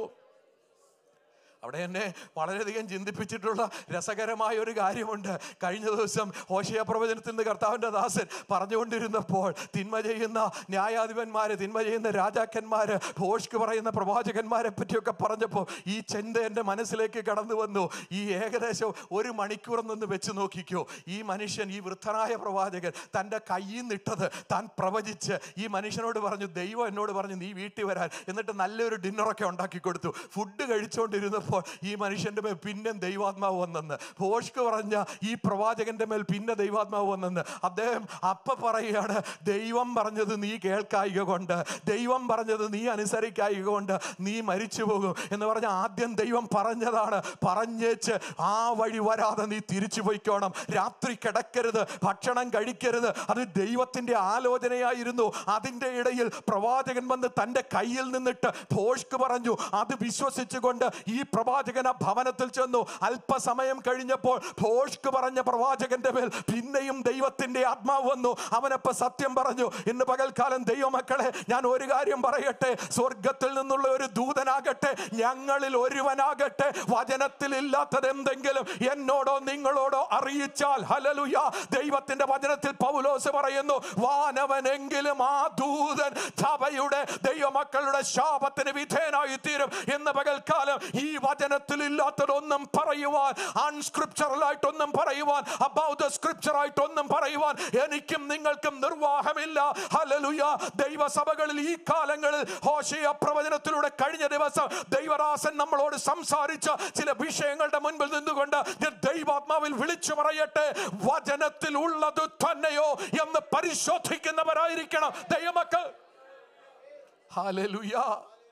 അവിടെ എന്നെ വളരെയധികം ചിന്തിപ്പിച്ചിട്ടുള്ള രസകരമായ ഒരു കാര്യമുണ്ട് കഴിഞ്ഞ ദിവസം ഹോഷയ പ്രവചനത്തിൽ നിന്ന് കർത്താവിൻ്റെ ദാസൻ പറഞ്ഞുകൊണ്ടിരുന്നപ്പോൾ തിന്മ ചെയ്യുന്ന ന്യായാധിപന്മാര് തിന്മ ചെയ്യുന്ന രാജാക്കന്മാര് ഭോഷ്ക്ക് പറയുന്ന പ്രവാചകന്മാരെ പറ്റിയൊക്കെ പറഞ്ഞപ്പോൾ ഈ ചിന്ത എൻ്റെ മനസ്സിലേക്ക് കടന്നു വന്നു ഈ ഏകദേശം ഒരു മണിക്കൂർ നിന്ന് വെച്ച് നോക്കിക്കോ ഈ മനുഷ്യൻ ഈ വൃദ്ധനായ പ്രവാചകൻ തൻ്റെ കയ്യിൽ നിട്ടത് താൻ പ്രവചിച്ച് ഈ മനുഷ്യനോട് പറഞ്ഞു ദൈവം എന്നോട് പറഞ്ഞു നീ വീട്ടിൽ വരാൻ എന്നിട്ട് നല്ലൊരു ഡിന്നറൊക്കെ ഉണ്ടാക്കി കൊടുത്തു ഫുഡ് കഴിച്ചുകൊണ്ടിരുന്നപ്പോൾ ഈ മനുഷ്യന്റെ മേൽ പിന്നെ ദൈവാത്മാവ് വന്നെന്ന് ഭോഷ്ക്ക് പറഞ്ഞ ഈ പ്രവാചകന്റെ മേൽ പിന്നെ ദൈവാത്മാവ് വന്നെന്ന് അദ്ദേഹം അപ്പ പറയുകയാണ് ദൈവം പറഞ്ഞത് നീ കേൾക്കായിക കൊണ്ട് ദൈവം പറഞ്ഞത് നീ അനുസരിക്കായിക കൊണ്ട് നീ മരിച്ചു പോകും എന്ന് പറഞ്ഞ ആദ്യം ദൈവം പറഞ്ഞതാണ് പറഞ്ഞേച്ച് ആ വഴി വരാതെ നീ തിരിച്ചു പോയിക്കോണം രാത്രി കിടക്കരുത് ഭക്ഷണം കഴിക്കരുത് അത് ദൈവത്തിന്റെ ആലോചനയായിരുന്നു അതിൻ്റെ ഇടയിൽ പ്രവാചകൻ വന്ന് തൻ്റെ കയ്യിൽ നിന്നിട്ട് ഭോഷ്ക്ക് പറഞ്ഞു അത് വിശ്വസിച്ചുകൊണ്ട് ഈ പ്രവാചകൻ ആ ഭവനത്തിൽ ചെന്നു അല്പസമയം കഴിഞ്ഞപ്പോൾ ഭോഷ്ക് പറഞ്ഞ പ്രവാചകന്റെ മേൽ പിന്നെയും ദൈവത്തിന്റെ ആത്മാവ് വന്നു അവനപ്പ സത്യം പറഞ്ഞു ഇന്ന് പകൽക്കാലം ദൈവമക്കളെ ഞാൻ ഒരു കാര്യം പറയട്ടെ സ്വർഗത്തിൽ നിന്നുള്ള ഒരു ദൂതനാകട്ടെ ഞങ്ങളിൽ ഒരുവനാകട്ടെ വചനത്തിൽ ഇല്ലാത്തത് എന്തെങ്കിലും എന്നോടോ നിങ്ങളോടോ അറിയിച്ചാൽ ഹലലുയ ദൈവത്തിന്റെ വചനത്തിൽ പൗലോസ് പറയുന്നു വാനവനെങ്കിലും ആ ദൂതൻ സഭയുടെ ദൈവമക്കളുടെ ശാപത്തിന് വിധേയനായി തീരും എന്ന് പകൽക്കാലം ഈ വചനത്തിൽ ഇല്ലാത്തതൊന്നും പറയുവാൻ അൺസ്ക്രിപ്ചറൽ ആയിട്ടൊന്നും പറയുവാൻ അബൌട്ട് ദ സ്ക്രിപ്ചർ ആയിട്ടൊന്നും പറയുവാൻ എനിക്കും നിങ്ങൾക്കും നിർവാഹമില്ല ഹലലുയ ദൈവസഭകളിൽ ഈ കാലങ്ങളിൽ ഹോശയ പ്രവചനത്തിലൂടെ കഴിഞ്ഞ ദിവസം ദൈവദാസൻ നമ്മളോട് സംസാരിച്ച ചില വിഷയങ്ങളുടെ മുൻപിൽ നിന്നുകൊണ്ട് ഞാൻ ദൈവാത്മാവിൽ വിളിച്ചു പറയട്ടെ വചനത്തിൽ ഉള്ളത് തന്നെയോ എന്ന് പരിശോധിക്കുന്നവരായിരിക്കണം ദൈവമക്കൾ ഹാലലുയ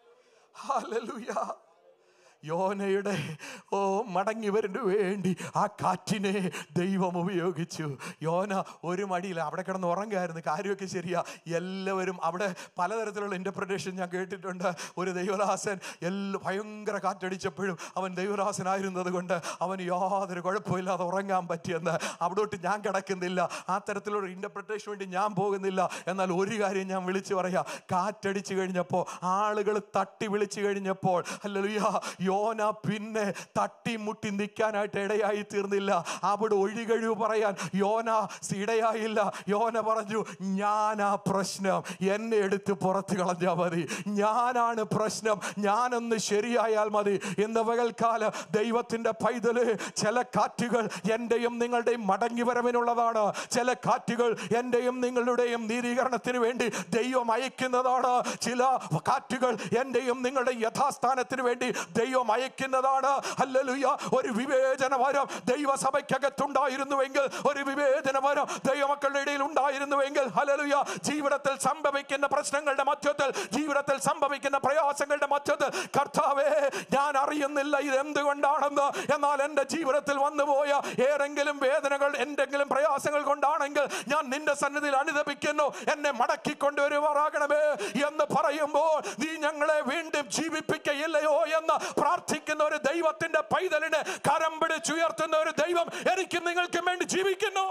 ഹാലലുയ യോനയുടെ ഓ മടങ്ങി വരുന്നു വേണ്ടി ആ കാറ്റിനെ ദൈവം ഉപയോഗിച്ചു യോന ഒരു മടിയില്ല അവിടെ കിടന്ന് ഉറങ്ങായിരുന്നു കാര്യമൊക്കെ ശരിയാ എല്ലാവരും അവിടെ പലതരത്തിലുള്ള ഇന്റർപ്രിട്ടേഷൻ ഞാൻ കേട്ടിട്ടുണ്ട് ഒരു ദൈവദാസൻ എല്ലാ ഭയങ്കര കാറ്റടിച്ചപ്പോഴും അവൻ ദൈവദാസനായിരുന്നത് കൊണ്ട് അവന് യാതൊരു കുഴപ്പമില്ലാതെ ഉറങ്ങാൻ പറ്റിയെന്ന് അവിടോട്ട് ഞാൻ കിടക്കുന്നില്ല ആ തരത്തിലുള്ള ഇന്റർപ്രിട്ടേഷൻ വേണ്ടി ഞാൻ പോകുന്നില്ല എന്നാൽ ഒരു കാര്യം ഞാൻ വിളിച്ചു പറയാ കാറ്റടിച്ചു കഴിഞ്ഞപ്പോൾ ആളുകൾ തട്ടി വിളിച്ചു കഴിഞ്ഞപ്പോൾ അല്ലല്ലോ യോന പിന്നെ തട്ടിമുട്ടി നിൽക്കാനായിട്ട് ഇടയായി തീർന്നില്ല അവിടെ ഒഴികഴിവ് പറയാൻ യോന ഇടയായില്ല യോന പറഞ്ഞു ഞാനാ പ്രശ്നം എന്നെ എടുത്ത് പുറത്ത് കളഞ്ഞാൽ മതി ഞാനാണ് പ്രശ്നം ഞാനൊന്ന് ശരിയായാൽ മതി എന്ന പകൽക്കാലം ദൈവത്തിന്റെ പൈതല് ചില കാറ്റുകൾ എന്റെയും നിങ്ങളുടെയും മടങ്ങി വരവിനുള്ളതാണ് ചില കാറ്റുകൾ എന്റെയും നിങ്ങളുടെയും നീതീകരണത്തിന് വേണ്ടി ദൈവം അയക്കുന്നതാണ് ചില കാറ്റുകൾ എന്റെയും നിങ്ങളുടെ യഥാസ്ഥാനത്തിന് വേണ്ടി ദൈവം അയക്കുന്നതാണ് ഹല്ലേലൂയ ഒരു വിവേചന വരം ദൈവസഭയ്ക്കകത്തുണ്ടായിരുന്നുവെങ്കിൽ ഒരു വിവേചന വരം ദൈവമക്കളുടെ ഇടയിൽ ഉണ്ടായിരുന്നുവെങ്കിൽ ഹല്ലേലൂയ ജീവിതത്തിൽ സംഭവിക്കുന്ന പ്രശ്നങ്ങളുടെ മധ്യത്തിൽ ജീവിതത്തിൽ സംഭവിക്കുന്ന പ്രയാസങ്ങളുടെ മധ്യത്തിൽ കർത്താവേ ഞാൻ അറിയുന്നില്ല ഇത് എന്തുകൊണ്ടാണെന്ന് എന്നാൽ എൻ്റെ ജീവിതത്തിൽ വന്നുപോയ ഏതെങ്കിലും വേദനകൾ എന്തെങ്കിലും പ്രയാസങ്ങൾ കൊണ്ടാണെങ്കിൽ ഞാൻ നിന്റെ സന്നിധിയിൽ അനുദപിക്കുന്നു എന്നെ മടക്കി കൊണ്ടുവരുമാറാകണമേ എന്ന് പറയുമ്പോൾ നീ ഞങ്ങളെ വീണ്ടും ജീവിപ്പിക്കയില്ലയോ എന്ന് പ്രാർത്ഥിക്കുന്ന ഒരു ദൈവത്തിന്റെ പൈതലിനെ കരം പിടിച്ചുയർത്തുന്ന ഒരു ദൈവം എനിക്കും നിങ്ങൾക്കും വേണ്ടി ജീവിക്കുന്നു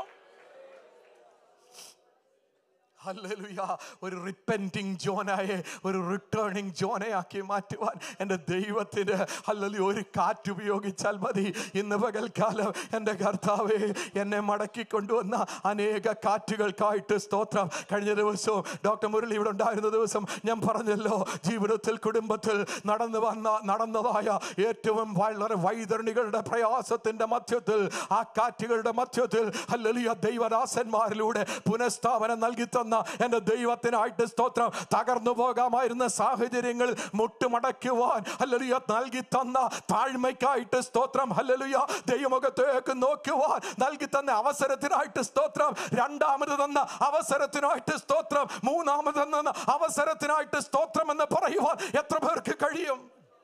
ഹല്ലേലൂയ ഒരു റിപ്പൻറ്റിങ് ജോനായെ ഒരു റിട്ടേണിങ് ജോനയാക്കി മാറ്റുവാൻ എൻ്റെ ദൈവത്തിന് ഹല്ലേലൂയ ഒരു കാറ്റ് ഉപയോഗിച്ചാൽ മതി ഇന്ന് പകൽക്കാലം എൻ്റെ കർത്താവെ എന്നെ മടക്കി കൊണ്ടുവന്ന അനേക കാറ്റുകൾക്കായിട്ട് സ്തോത്രം കഴിഞ്ഞ ദിവസവും ഡോക്ടർ മുരളി ഇവിടെ ഉണ്ടായിരുന്ന ദിവസം ഞാൻ പറഞ്ഞല്ലോ ജീവിതത്തിൽ കുടുംബത്തിൽ നടന്നു വന്ന നടന്നതായ ഏറ്റവും വളരെ വൈതരണികളുടെ പ്രയാസത്തിന്റെ മധ്യത്തിൽ ആ കാറ്റുകളുടെ മധ്യത്തിൽ ഹല്ലേലൂയ ദൈവദാസന്മാരിലൂടെ പുനഃസ്ഥാപനം നൽകി തന്ന എൻ്റെ ദൈവത്തിനായിട്ട് സ്തോത്രം തകർന്നു പോകാമായിരുന്ന സാഹചര്യങ്ങൾ മുട്ടുമടക്കുവാൻ ഹല്ലേലൂയ നൽകി തന്ന താഴ്മയ്ക്കായിട്ട് സ്തോത്രം ഹല്ലേലൂയ ദൈവമുഖത്തേക്ക് നോക്കുവാൻ നൽകി തന്ന അവസരത്തിനായിട്ട് സ്തോത്രം രണ്ടാമത് തന്ന അവസരത്തിനായിട്ട് സ്തോത്രം മൂന്നാമത് തന്ന അവസരത്തിനായിട്ട് സ്തോത്രം എന്ന് പറയുവാൻ എത്ര പേർക്ക് കഴിയും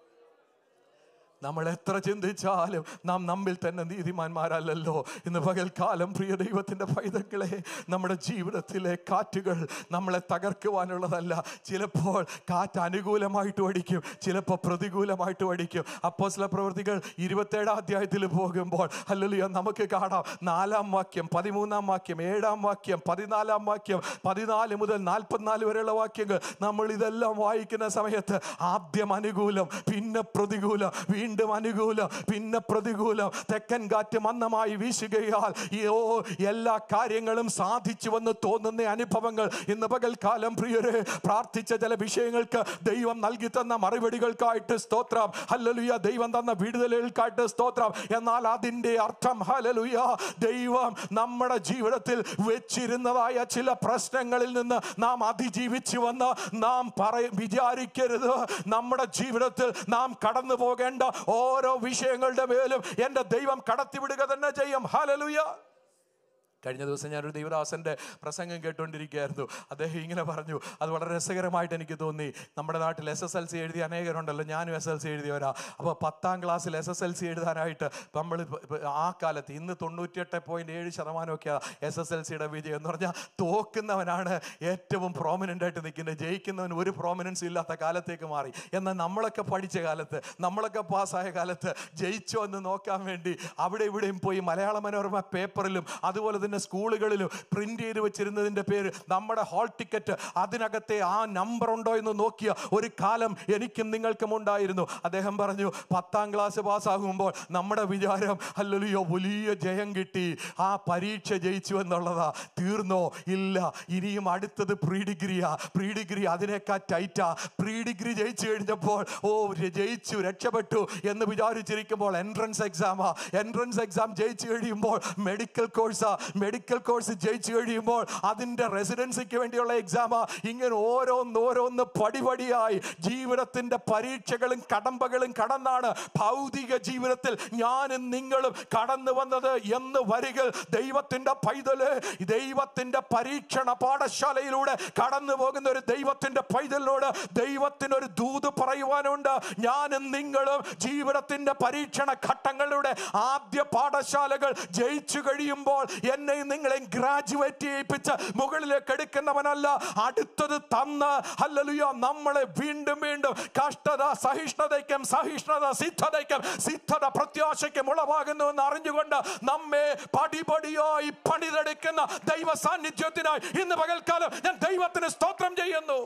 നമ്മൾ എത്ര ചിന്തിച്ചാലും നാം നമ്മിൽ തന്നെ നീതിമാന്മാരല്ലല്ലോ ഇന്ന് പകൽക്കാലം പ്രിയ ദൈവത്തിൻ്റെ പൈതങ്ങളെ നമ്മുടെ ജീവിതത്തിലെ കാറ്റുകൾ നമ്മളെ തകർക്കുവാനുള്ളതല്ല ചിലപ്പോൾ കാറ്റ് അനുകൂലമായിട്ട് അടിക്കും ചിലപ്പോൾ പ്രതികൂലമായിട്ട് അടിക്കും അപ്പോൾ ചില പ്രവൃത്തികൾ ഇരുപത്തേഴാം അധ്യായത്തിൽ പോകുമ്പോൾ അല്ലല്ലോ നമുക്ക് കാണാം നാലാം വാക്യം പതിമൂന്നാം വാക്യം ഏഴാം വാക്യം പതിനാലാം വാക്യം പതിനാല് മുതൽ നാൽപ്പത്തിനാല് വരെയുള്ള വാക്യങ്ങൾ നമ്മൾ ഇതെല്ലാം വായിക്കുന്ന സമയത്ത് ആദ്യം അനുകൂലം പിന്നെ പ്രതികൂലം വീണ്ടും അനുകൂലം പിന്നെ പ്രതികൂലം തെക്കൻ കാറ്റ് മന്ദമായി വീശുകയാൽ ഈ ഓ എല്ലാ കാര്യങ്ങളും സാധിച്ചു വന്ന് തോന്നുന്ന അനുഭവങ്ങൾ ഇന്ന് പകൽക്കാലം പ്രിയരെ പ്രാർത്ഥിച്ച ചില വിഷയങ്ങൾക്ക് ദൈവം നൽകി തന്ന മറുപടികൾക്കായിട്ട് സ്തോത്രം ഹല്ലലുയ ദൈവം തന്ന വിടുതലുകൾക്കായിട്ട് സ്തോത്രം എന്നാൽ അതിൻ്റെ അർത്ഥം ഹലലുയ ദൈവം നമ്മുടെ ജീവിതത്തിൽ വെച്ചിരുന്നതായ ചില പ്രശ്നങ്ങളിൽ നിന്ന് നാം അതിജീവിച്ചു വന്ന് നാം പറയ വിചാരിക്കരുത് നമ്മുടെ ജീവിതത്തിൽ നാം കടന്നു പോകേണ്ട ഓരോ വിഷയങ്ങളുടെ മേലും എൻ്റെ ദൈവം കടത്തിവിടുക തന്നെ ചെയ്യും ഹലലുയ കഴിഞ്ഞ ദിവസം ഞാനൊരു ദൈവദാസന്റെ പ്രസംഗം കേട്ടുകൊണ്ടിരിക്കുകയായിരുന്നു അദ്ദേഹം ഇങ്ങനെ പറഞ്ഞു അത് വളരെ രസകരമായിട്ട് എനിക്ക് തോന്നി നമ്മുടെ നാട്ടിൽ എസ് എസ് എൽ സി എഴുതിയ അനേകരുണ്ടല്ലോ ഞാനും എസ് എൽ സി എഴുതിയവരാ അപ്പോൾ പത്താം ക്ലാസ്സിൽ എസ് എസ് എൽ സി എഴുതാനായിട്ട് നമ്മൾ ആ കാലത്ത് ഇന്ന് തൊണ്ണൂറ്റിയെട്ട് പോയിന്റ് ഏഴ് ശതമാനമൊക്കെയാണ് എസ് എസ് എൽ സിയുടെ വിജയം എന്ന് പറഞ്ഞാൽ തോക്കുന്നവനാണ് ഏറ്റവും പ്രോമിനൻ്റ് ആയിട്ട് നിൽക്കുന്നത് ജയിക്കുന്നവൻ ഒരു പ്രോമിനൻസ് ഇല്ലാത്ത കാലത്തേക്ക് മാറി എന്നാൽ നമ്മളൊക്കെ പഠിച്ച കാലത്ത് നമ്മളൊക്കെ പാസ്സായ കാലത്ത് ജയിച്ചോ എന്ന് നോക്കാൻ വേണ്ടി അവിടെ ഇവിടെയും പോയി മലയാള മനോരമ പേപ്പറിലും അതുപോലെ തന്നെ സ്കൂളുകളിലും പ്രിന്റ് ചെയ്ത് വെച്ചിരുന്നതിൻ്റെ പേര് നമ്മുടെ ഹാൾ ടിക്കറ്റ് അതിനകത്തെ ആ നമ്പർ ഉണ്ടോ എന്ന് നോക്കിയ ഒരു കാലം എനിക്കും നിങ്ങൾക്കും ഉണ്ടായിരുന്നു അദ്ദേഹം പറഞ്ഞു പത്താം ക്ലാസ് പാസ്സാകുമ്പോൾ നമ്മുടെ വിചാരം അല്ലല്ലോ വലിയ ജയം കിട്ടി ആ പരീക്ഷ ജയിച്ചു എന്നുള്ളതാ തീർന്നോ ഇല്ല ഇനിയും അടുത്തത് പ്രീ ഡിഗ്രിയാ പ്രീ ഡിഗ്രി അതിനേക്കാൾ ടൈറ്റാ പ്രീ ഡിഗ്രി ജയിച്ചു കഴിഞ്ഞപ്പോൾ ഓ ര- ജയിച്ചു രക്ഷപ്പെട്ടു എന്ന് വിചാരിച്ചിരിക്കുമ്പോൾ എൻട്രൻസ് എക്സാമാ എൻട്രൻസ് എക്സാം ജയിച്ചു കഴിയുമ്പോൾ മെഡിക്കൽ കോഴ്സാ മെഡിക്കൽ കോഴ്സ് ജയിച്ചു കഴിയുമ്പോൾ അതിൻ്റെ റെസിഡൻസിക്ക് വേണ്ടിയുള്ള എക്സാമാ ഇങ്ങനെ ഓരോന്ന് ഓരോന്ന് പടിപടിയായി ജീവിതത്തിന്റെ പരീക്ഷകളും കടമ്പകളും കടന്നാണ് ഭൗതിക ജീവിതത്തിൽ ഞാനും നിങ്ങളും കടന്നു വന്നത് എന്ന് വരികൾ ദൈവത്തിന്റെ പൈതല് ദൈവത്തിന്റെ പരീക്ഷണ പാഠശാലയിലൂടെ കടന്നു പോകുന്ന ഒരു ദൈവത്തിന്റെ പൈതലിനോട് ദൈവത്തിനൊരു ദൂത് പറയുവാനുണ്ട് ഞാനും നിങ്ങളും ജീവിതത്തിന്റെ പരീക്ഷണ ഘട്ടങ്ങളുടെ ആദ്യ പാഠശാലകൾ ജയിച്ചു കഴിയുമ്പോൾ എന്നെയും നിങ്ങളെയും ഗ്രാജുവേറ്റ് ചെയ്യിപ്പിച്ച് മുകളിലേക്ക് എടുക്കുന്നവനല്ല അടുത്തത് തന്ന് ഹല്ലേലൂയ നമ്മളെ വീണ്ടും വീണ്ടും കഷ്ടത സഹിഷ്ണുതയ്ക്കും സഹിഷ്ണുത സിദ്ധതയ്ക്കും സിദ്ധത പ്രത്യാശയ്ക്കും ഉളവാകുന്നു എന്ന് അറിഞ്ഞുകൊണ്ട് നമ്മെ പടിപടിയായി പണിതെടുക്കുന്ന ദൈവ സാന്നിധ്യത്തിനായി ഇന്ന് പകൽക്കാലം ഞാൻ ദൈവത്തിന് സ്തോത്രം ചെയ്യുന്നു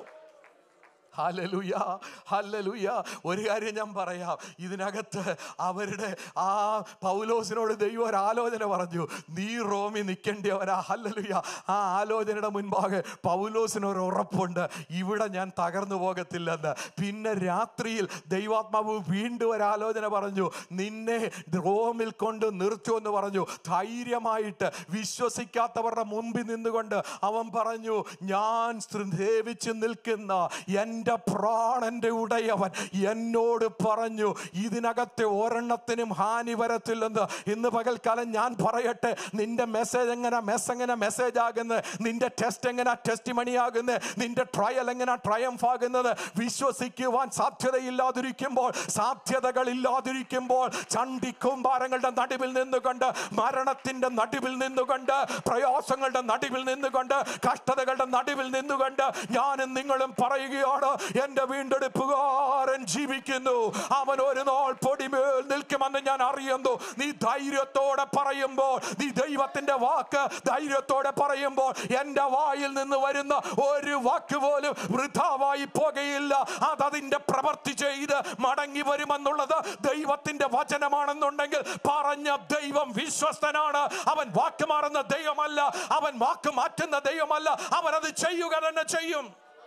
ഹല്ലേലൂയ ഹല്ലേലൂയ ഒരു കാര്യം ഞാൻ പറയാം ഇതിനകത്ത് അവരുടെ ആ പൗലോസിനോട് ദൈവം ഒരു ആലോചന പറഞ്ഞു നീ റോമി നിൽക്കേണ്ടിയവനാ ഹല്ലേലൂയ ആ ആലോചനയുടെ മുൻപാകെ പൗലോസിന് ഒരു ഉറപ്പുണ്ട് ഇവിടെ ഞാൻ തകർന്നു പോകത്തില്ലെന്ന് പിന്നെ രാത്രിയിൽ ദൈവാത്മാവ് വീണ്ടും ഒരു ആലോചന പറഞ്ഞു നിന്നെ റോമിൽ കൊണ്ട് നിർത്തുമെന്ന് എന്ന് പറഞ്ഞു ധൈര്യമായിട്ട് വിശ്വസിക്കാത്തവരുടെ മുമ്പിൽ നിന്നുകൊണ്ട് അവൻ പറഞ്ഞു ഞാൻ സേവിച്ച് നിൽക്കുന്ന എൻ്റെ പ്രാണന്റെ ഉടയവൻ എന്നോട് പറഞ്ഞു ഇതിനകത്തെ ഒരെണ്ണത്തിനും ഹാനി വരത്തില്ലെന്ന് ഇന്ന് പകൽക്കാലം ഞാൻ പറയട്ടെ നിന്റെ മെസ്സേജ് എങ്ങനെ മെസ്സ് എങ്ങനെ മെസ്സേജ് ആകുന്നത് നിന്റെ ടെസ്റ്റ് എങ്ങനെ ടെസ്റ്റ് മണി ആകുന്നത് നിന്റെ ട്രയൽ എങ്ങനെ ട്രയംഫ് ആകുന്നത് വിശ്വസിക്കുവാൻ സാധ്യതയില്ലാതിരിക്കുമ്പോൾ സാധ്യതകൾ ഇല്ലാതിരിക്കുമ്പോൾ ചണ്ടിക്കൂമ്പാരങ്ങളുടെ നടുവിൽ നിന്നുകൊണ്ട് മരണത്തിന്റെ നടുവിൽ നിന്നുകൊണ്ട് പ്രയാസങ്ങളുടെ നടുവിൽ നിന്നുകൊണ്ട് കഷ്ടതകളുടെ നടുവിൽ നിന്നുകൊണ്ട് ഞാനും നിങ്ങളും പറയുകയാണ് എന്റെ വീണ്ടെടുപ്പുകാരൻ ജീവിക്കുന്നു അവൻ ഒരു നാൾ പൊടിമേൽ നിൽക്കുമെന്ന് ഞാൻ അറിയുന്നു നീ ധൈര്യത്തോടെ പറയുമ്പോൾ നീ ദൈവത്തിന്റെ വാക്ക് ധൈര്യത്തോടെ പറയുമ്പോൾ എന്റെ വായിൽ നിന്ന് വരുന്ന ഒരു വാക്ക് പോലും വൃഥാവായി പോകുകയില്ല അത് അതിന്റെ പ്രവർത്തി ചെയ്ത് മടങ്ങി വരുമെന്നുള്ളത് ദൈവത്തിന്റെ വചനമാണെന്നുണ്ടെങ്കിൽ പറഞ്ഞ ദൈവം വിശ്വസ്തനാണ് അവൻ വാക്ക് മാറുന്ന ദൈവമല്ല അവൻ വാക്ക് മാറ്റുന്ന ദൈവമല്ല അവൻ അത് ചെയ്യുക തന്നെ ചെയ്യും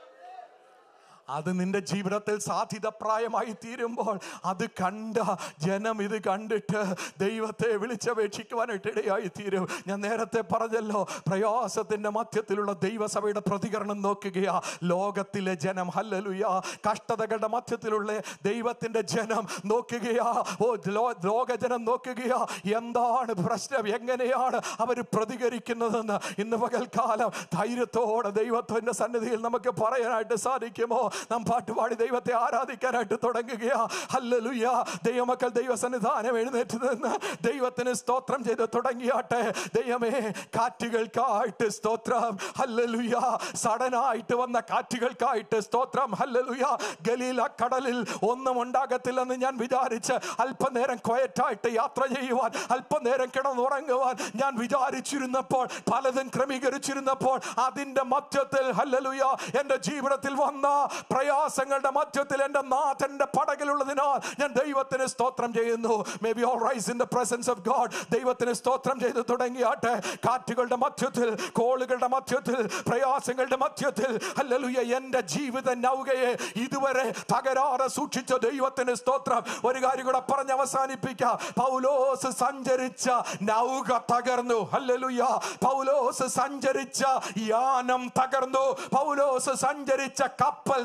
അത് നിന്റെ ജീവിതത്തിൽ സാധ്യതപ്രായമായി തീരുമ്പോൾ അത് കണ്ട ജനം ഇത് കണ്ടിട്ട് ദൈവത്തെ വിളിച്ചപേക്ഷിക്കുവാനായിട്ട് ഇടയായി തീരും ഞാൻ നേരത്തെ പറഞ്ഞല്ലോ പ്രയാസത്തിന്റെ മധ്യത്തിലുള്ള ദൈവസഭയുടെ പ്രതികരണം നോക്കുകയാ ലോകത്തിലെ ജനം ഹല്ലലുയ കഷ്ടതകളുടെ മധ്യത്തിലുള്ള ദൈവത്തിന്റെ ജനം നോക്കുകയാ ഓ ലോ- ലോകജനം നോക്കുകയാ എന്താണ് പ്രശ്നം എങ്ങനെയാണ് അവർ പ്രതികരിക്കുന്നതെന്ന് ഇന്ന് പകൽക്കാലം ധൈര്യത്തോടെ ദൈവത്തിന്റെ സന്നിധിയിൽ നമുക്ക് പറയാനായിട്ട് സാധിക്കുമോ നാം പാട്ടുപാടി ദൈവത്തെ ആരാധിക്കാനായിട്ട് തുടങ്ങുകയാ ഹല്ലേലൂയ ദൈവമക്കൾ ദൈവസന്നിധാനം എഴുന്നേറ്റ് നിന്ന് ദൈവത്തിന് സ്തോത്രം ചെയ്ത് തുടങ്ങിയാട്ടെ ദൈവമേ കാറ്റുകൾക്കായിട്ട് സ്തോത്രം ഹല്ലേലൂയ സഡനായിട്ട് വന്ന കാറ്റുകൾക്കായിട്ട് സ്തോത്രം ഹല്ലേലൂയ ഗലീല കടലിൽ ഒന്നും ഉണ്ടാകത്തില്ലെന്ന് ഞാൻ വിചാരിച്ച് അല്പനേരം ക്വയറ്റായിട്ട് യാത്ര ചെയ്യുവാൻ അല്പനേരം കിടന്നുറങ്ങുവാൻ ഞാൻ വിചാരിച്ചിരുന്നപ്പോൾ പലതും ക്രമീകരിച്ചിരുന്നപ്പോൾ അതിന്റെ മധ്യത്തിൽ ഹല്ലേലൂയ എൻ്റെ ജീവിതത്തിൽ വന്ന പ്രയാസങ്ങളുടെ മധ്യത്തിൽ എൻ്റെ നാഥന്റെ പടകിലുള്ളതിനാൽ ഞാൻ ദൈവത്തിന് സ്തോത്രം ചെയ്യുന്നു may be all rise in the presence of God ദൈവത്തിന് സ്തോത്രം ചെയ്ത് തുടങ്ങിയാട്ടെ കാറ്റുകളുടെ മധ്യത്തിൽ കോളുകളുടെ മധ്യത്തിൽ പ്രയാസങ്ങളുടെ മധ്യത്തിൽ ഹല്ലേലൂയ എൻ്റെ ജീവിത നൗകയെ ഇതുവരെ തകരാതെ സൂക്ഷിച്ച ദൈവത്തിന് സ്തോത്രം ഒരു കാര്യം കൂടെ പറഞ്ഞ് അവസാനിപ്പിക്കാം പൗലോസ് സഞ്ചരിച്ച നൗക തകർന്നു ഹല്ലേലൂയ പൗലോസ് സഞ്ചരിച്ച യാനം തകർന്നു പൗലോസ് സഞ്ചരിച്ച കപ്പൽ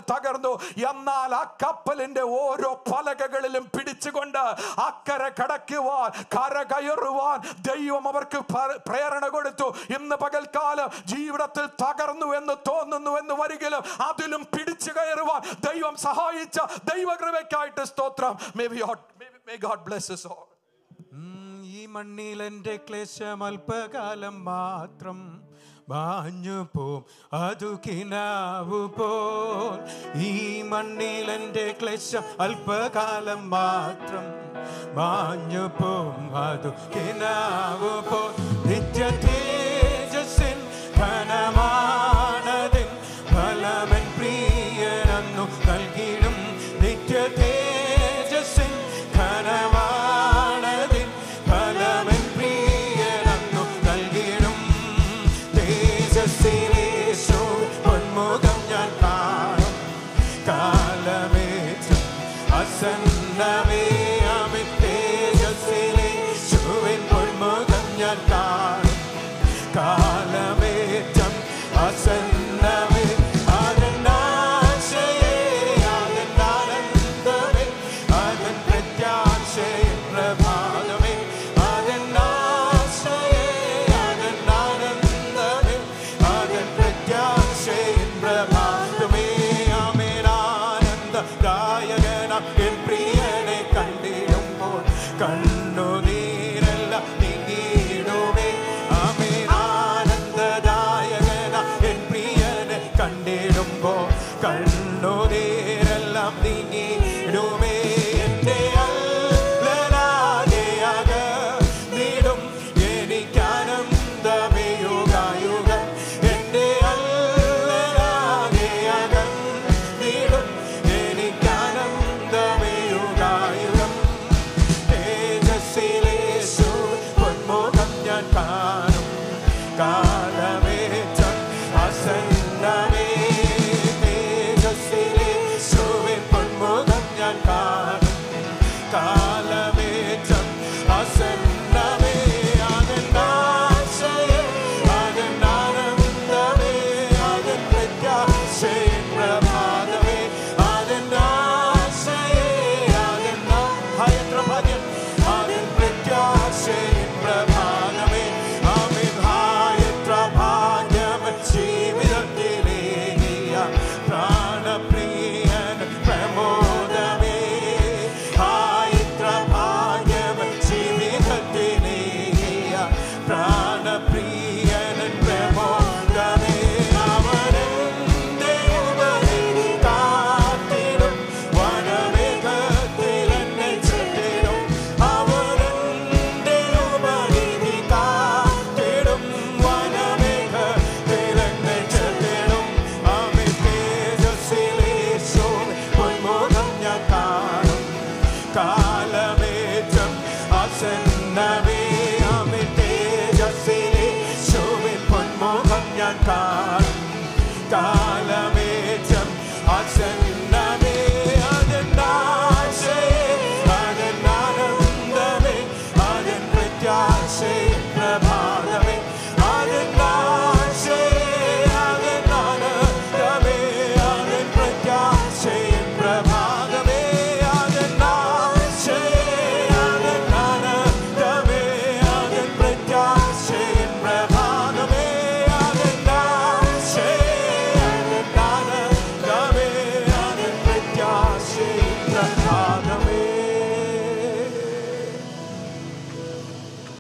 തകർന്നു എന്നാൽ ആ കപ്പലിന്റെ ഓരോ പലകകളിലും പിടിച്ചുകൊണ്ട് അക്കരെ കടക്കുവാൻ കര കയറുവാൻ ദൈവം അവർക്ക് പ- പ്രേരണ കൊടുത്തു ഇന്ന് പകൽക്കാലം ജീവിതത്തിൽ തകർന്നു എന്ന് തോന്നുന്നു എന്ന് വരികിലും അതിലും പിടിച്ചു കയറുവാൻ ദൈവം സഹായിച്ച ദൈവകൃപയ്ക്കായിട്ട് സ്തോത്രം may be may God bless us all ഉം, ഈ മണ്ണിൽ എൻ്റെ ക്ലേശം അല്പകാലം മാത്രം മാഞ്ഞു പോം അതു കിനാവു പോൽ ഈ മണ്ണിൽ എൻ്റെ ക്ലേശം അല്പകാലം മാത്രം മാഞ്ഞു പോം അതു കിനാവു പോൽ നിത്യ തേജസ്സിൻ ഘനമാനതിൻ ഫലമൻ പ്രിയനന്നു നൽകിടും നിത്യ തേജസ്സിൻ ഘനമാനതിൻ ഫലമൻ പ്രിയനന്നു നൽകിടും തേജസ്സിലേശോ പൊന്മുഖം ഞാൻ കാണും കാലമേറ്റും അസന്നമേ അമിൻ തേജസ്സിലേശുവിൻ പൊന്മുഖം ഞാൻ കാണും കാലമേറ്റം അസന്നമേ അതെന്നാശയേ അതെന്നാനന്ദമേ അതൻ പ്രത്യാശയ പ്രഭാതമേ അതെന്നാശയേ അതെന്നാനന്ദമേ അതൻ പ്രത്യാശയ പ്രഭാതമേ ആമേനാനന്ദ ഗായകന എൻ പ്രിയനെ കണ്ടിടുമ്പോൾ കണ്ണുനീരെല്ലാം നീങ്ങിടുമേ ആമേനാനന്ദദായകന എൻ പ്രിയനെ കണ്ടിടുമ്പോൾ കണ്ണുനീരെല്ലാം നീങ്ങിടുമേ എൻ്റെ അല്ലനാകെയാക നീടും എനിക്കാനന്ദമേ യുഗായുഗം എൻ്റെ അല്ലനാകെയാക നീടും എനിക്കാനന്ദമേ യുഗായുഗം തേജസ്സിലേശു പൊന്മുഖം ഞാൻ കാണും കാലമേറ്റം അസന്നമേ തേജസ്സിലേശുവിൻ പൊന്മുഖം ഞാൻ കാണും കാലമേറ്റം അസന്നമേ അതെന്നാശയേ അതെന്നാനന്ദമേ അതെൻ പ്രത്യാശയിൻ പ്രഭാതമേ അതെന്നാശയേ അതെന്നാ ഹയത്ര ഭാഗ്യം അതെൻ പ്രത്യാശയിൻ പ്രഭാതമേ ആമേൻ ഹായത്ര ഭാഗ്യം ജീവിതത്തിലേകിയ പ്രാണപ്രിയൻ പ്രമോദമേ ഹായത്ര ഭാഗ്യം ജീവിതത്തിലേകിയ പ്രാണപ്രിയൻ പ്രമോദമേ അവനെന്റെ ഉപരി കാത്തിടും വനമേഘത്തിൽ എന്നെ ചെത്തിടും അവനെന്റെ ഉപരി കാത്തിടും വനമേഘത്തിൽ എന്നെ ചെത്തിടും ആമേ തേജസ്സിലേശോ പൊന്മുഖം ഞാൻ കാണും കാലമേറ്റം അസന്നമേ ആമേ തേജസ്സിലേശോവിൻ പൊന്മുഖം ഞാൻ കാണും കാലം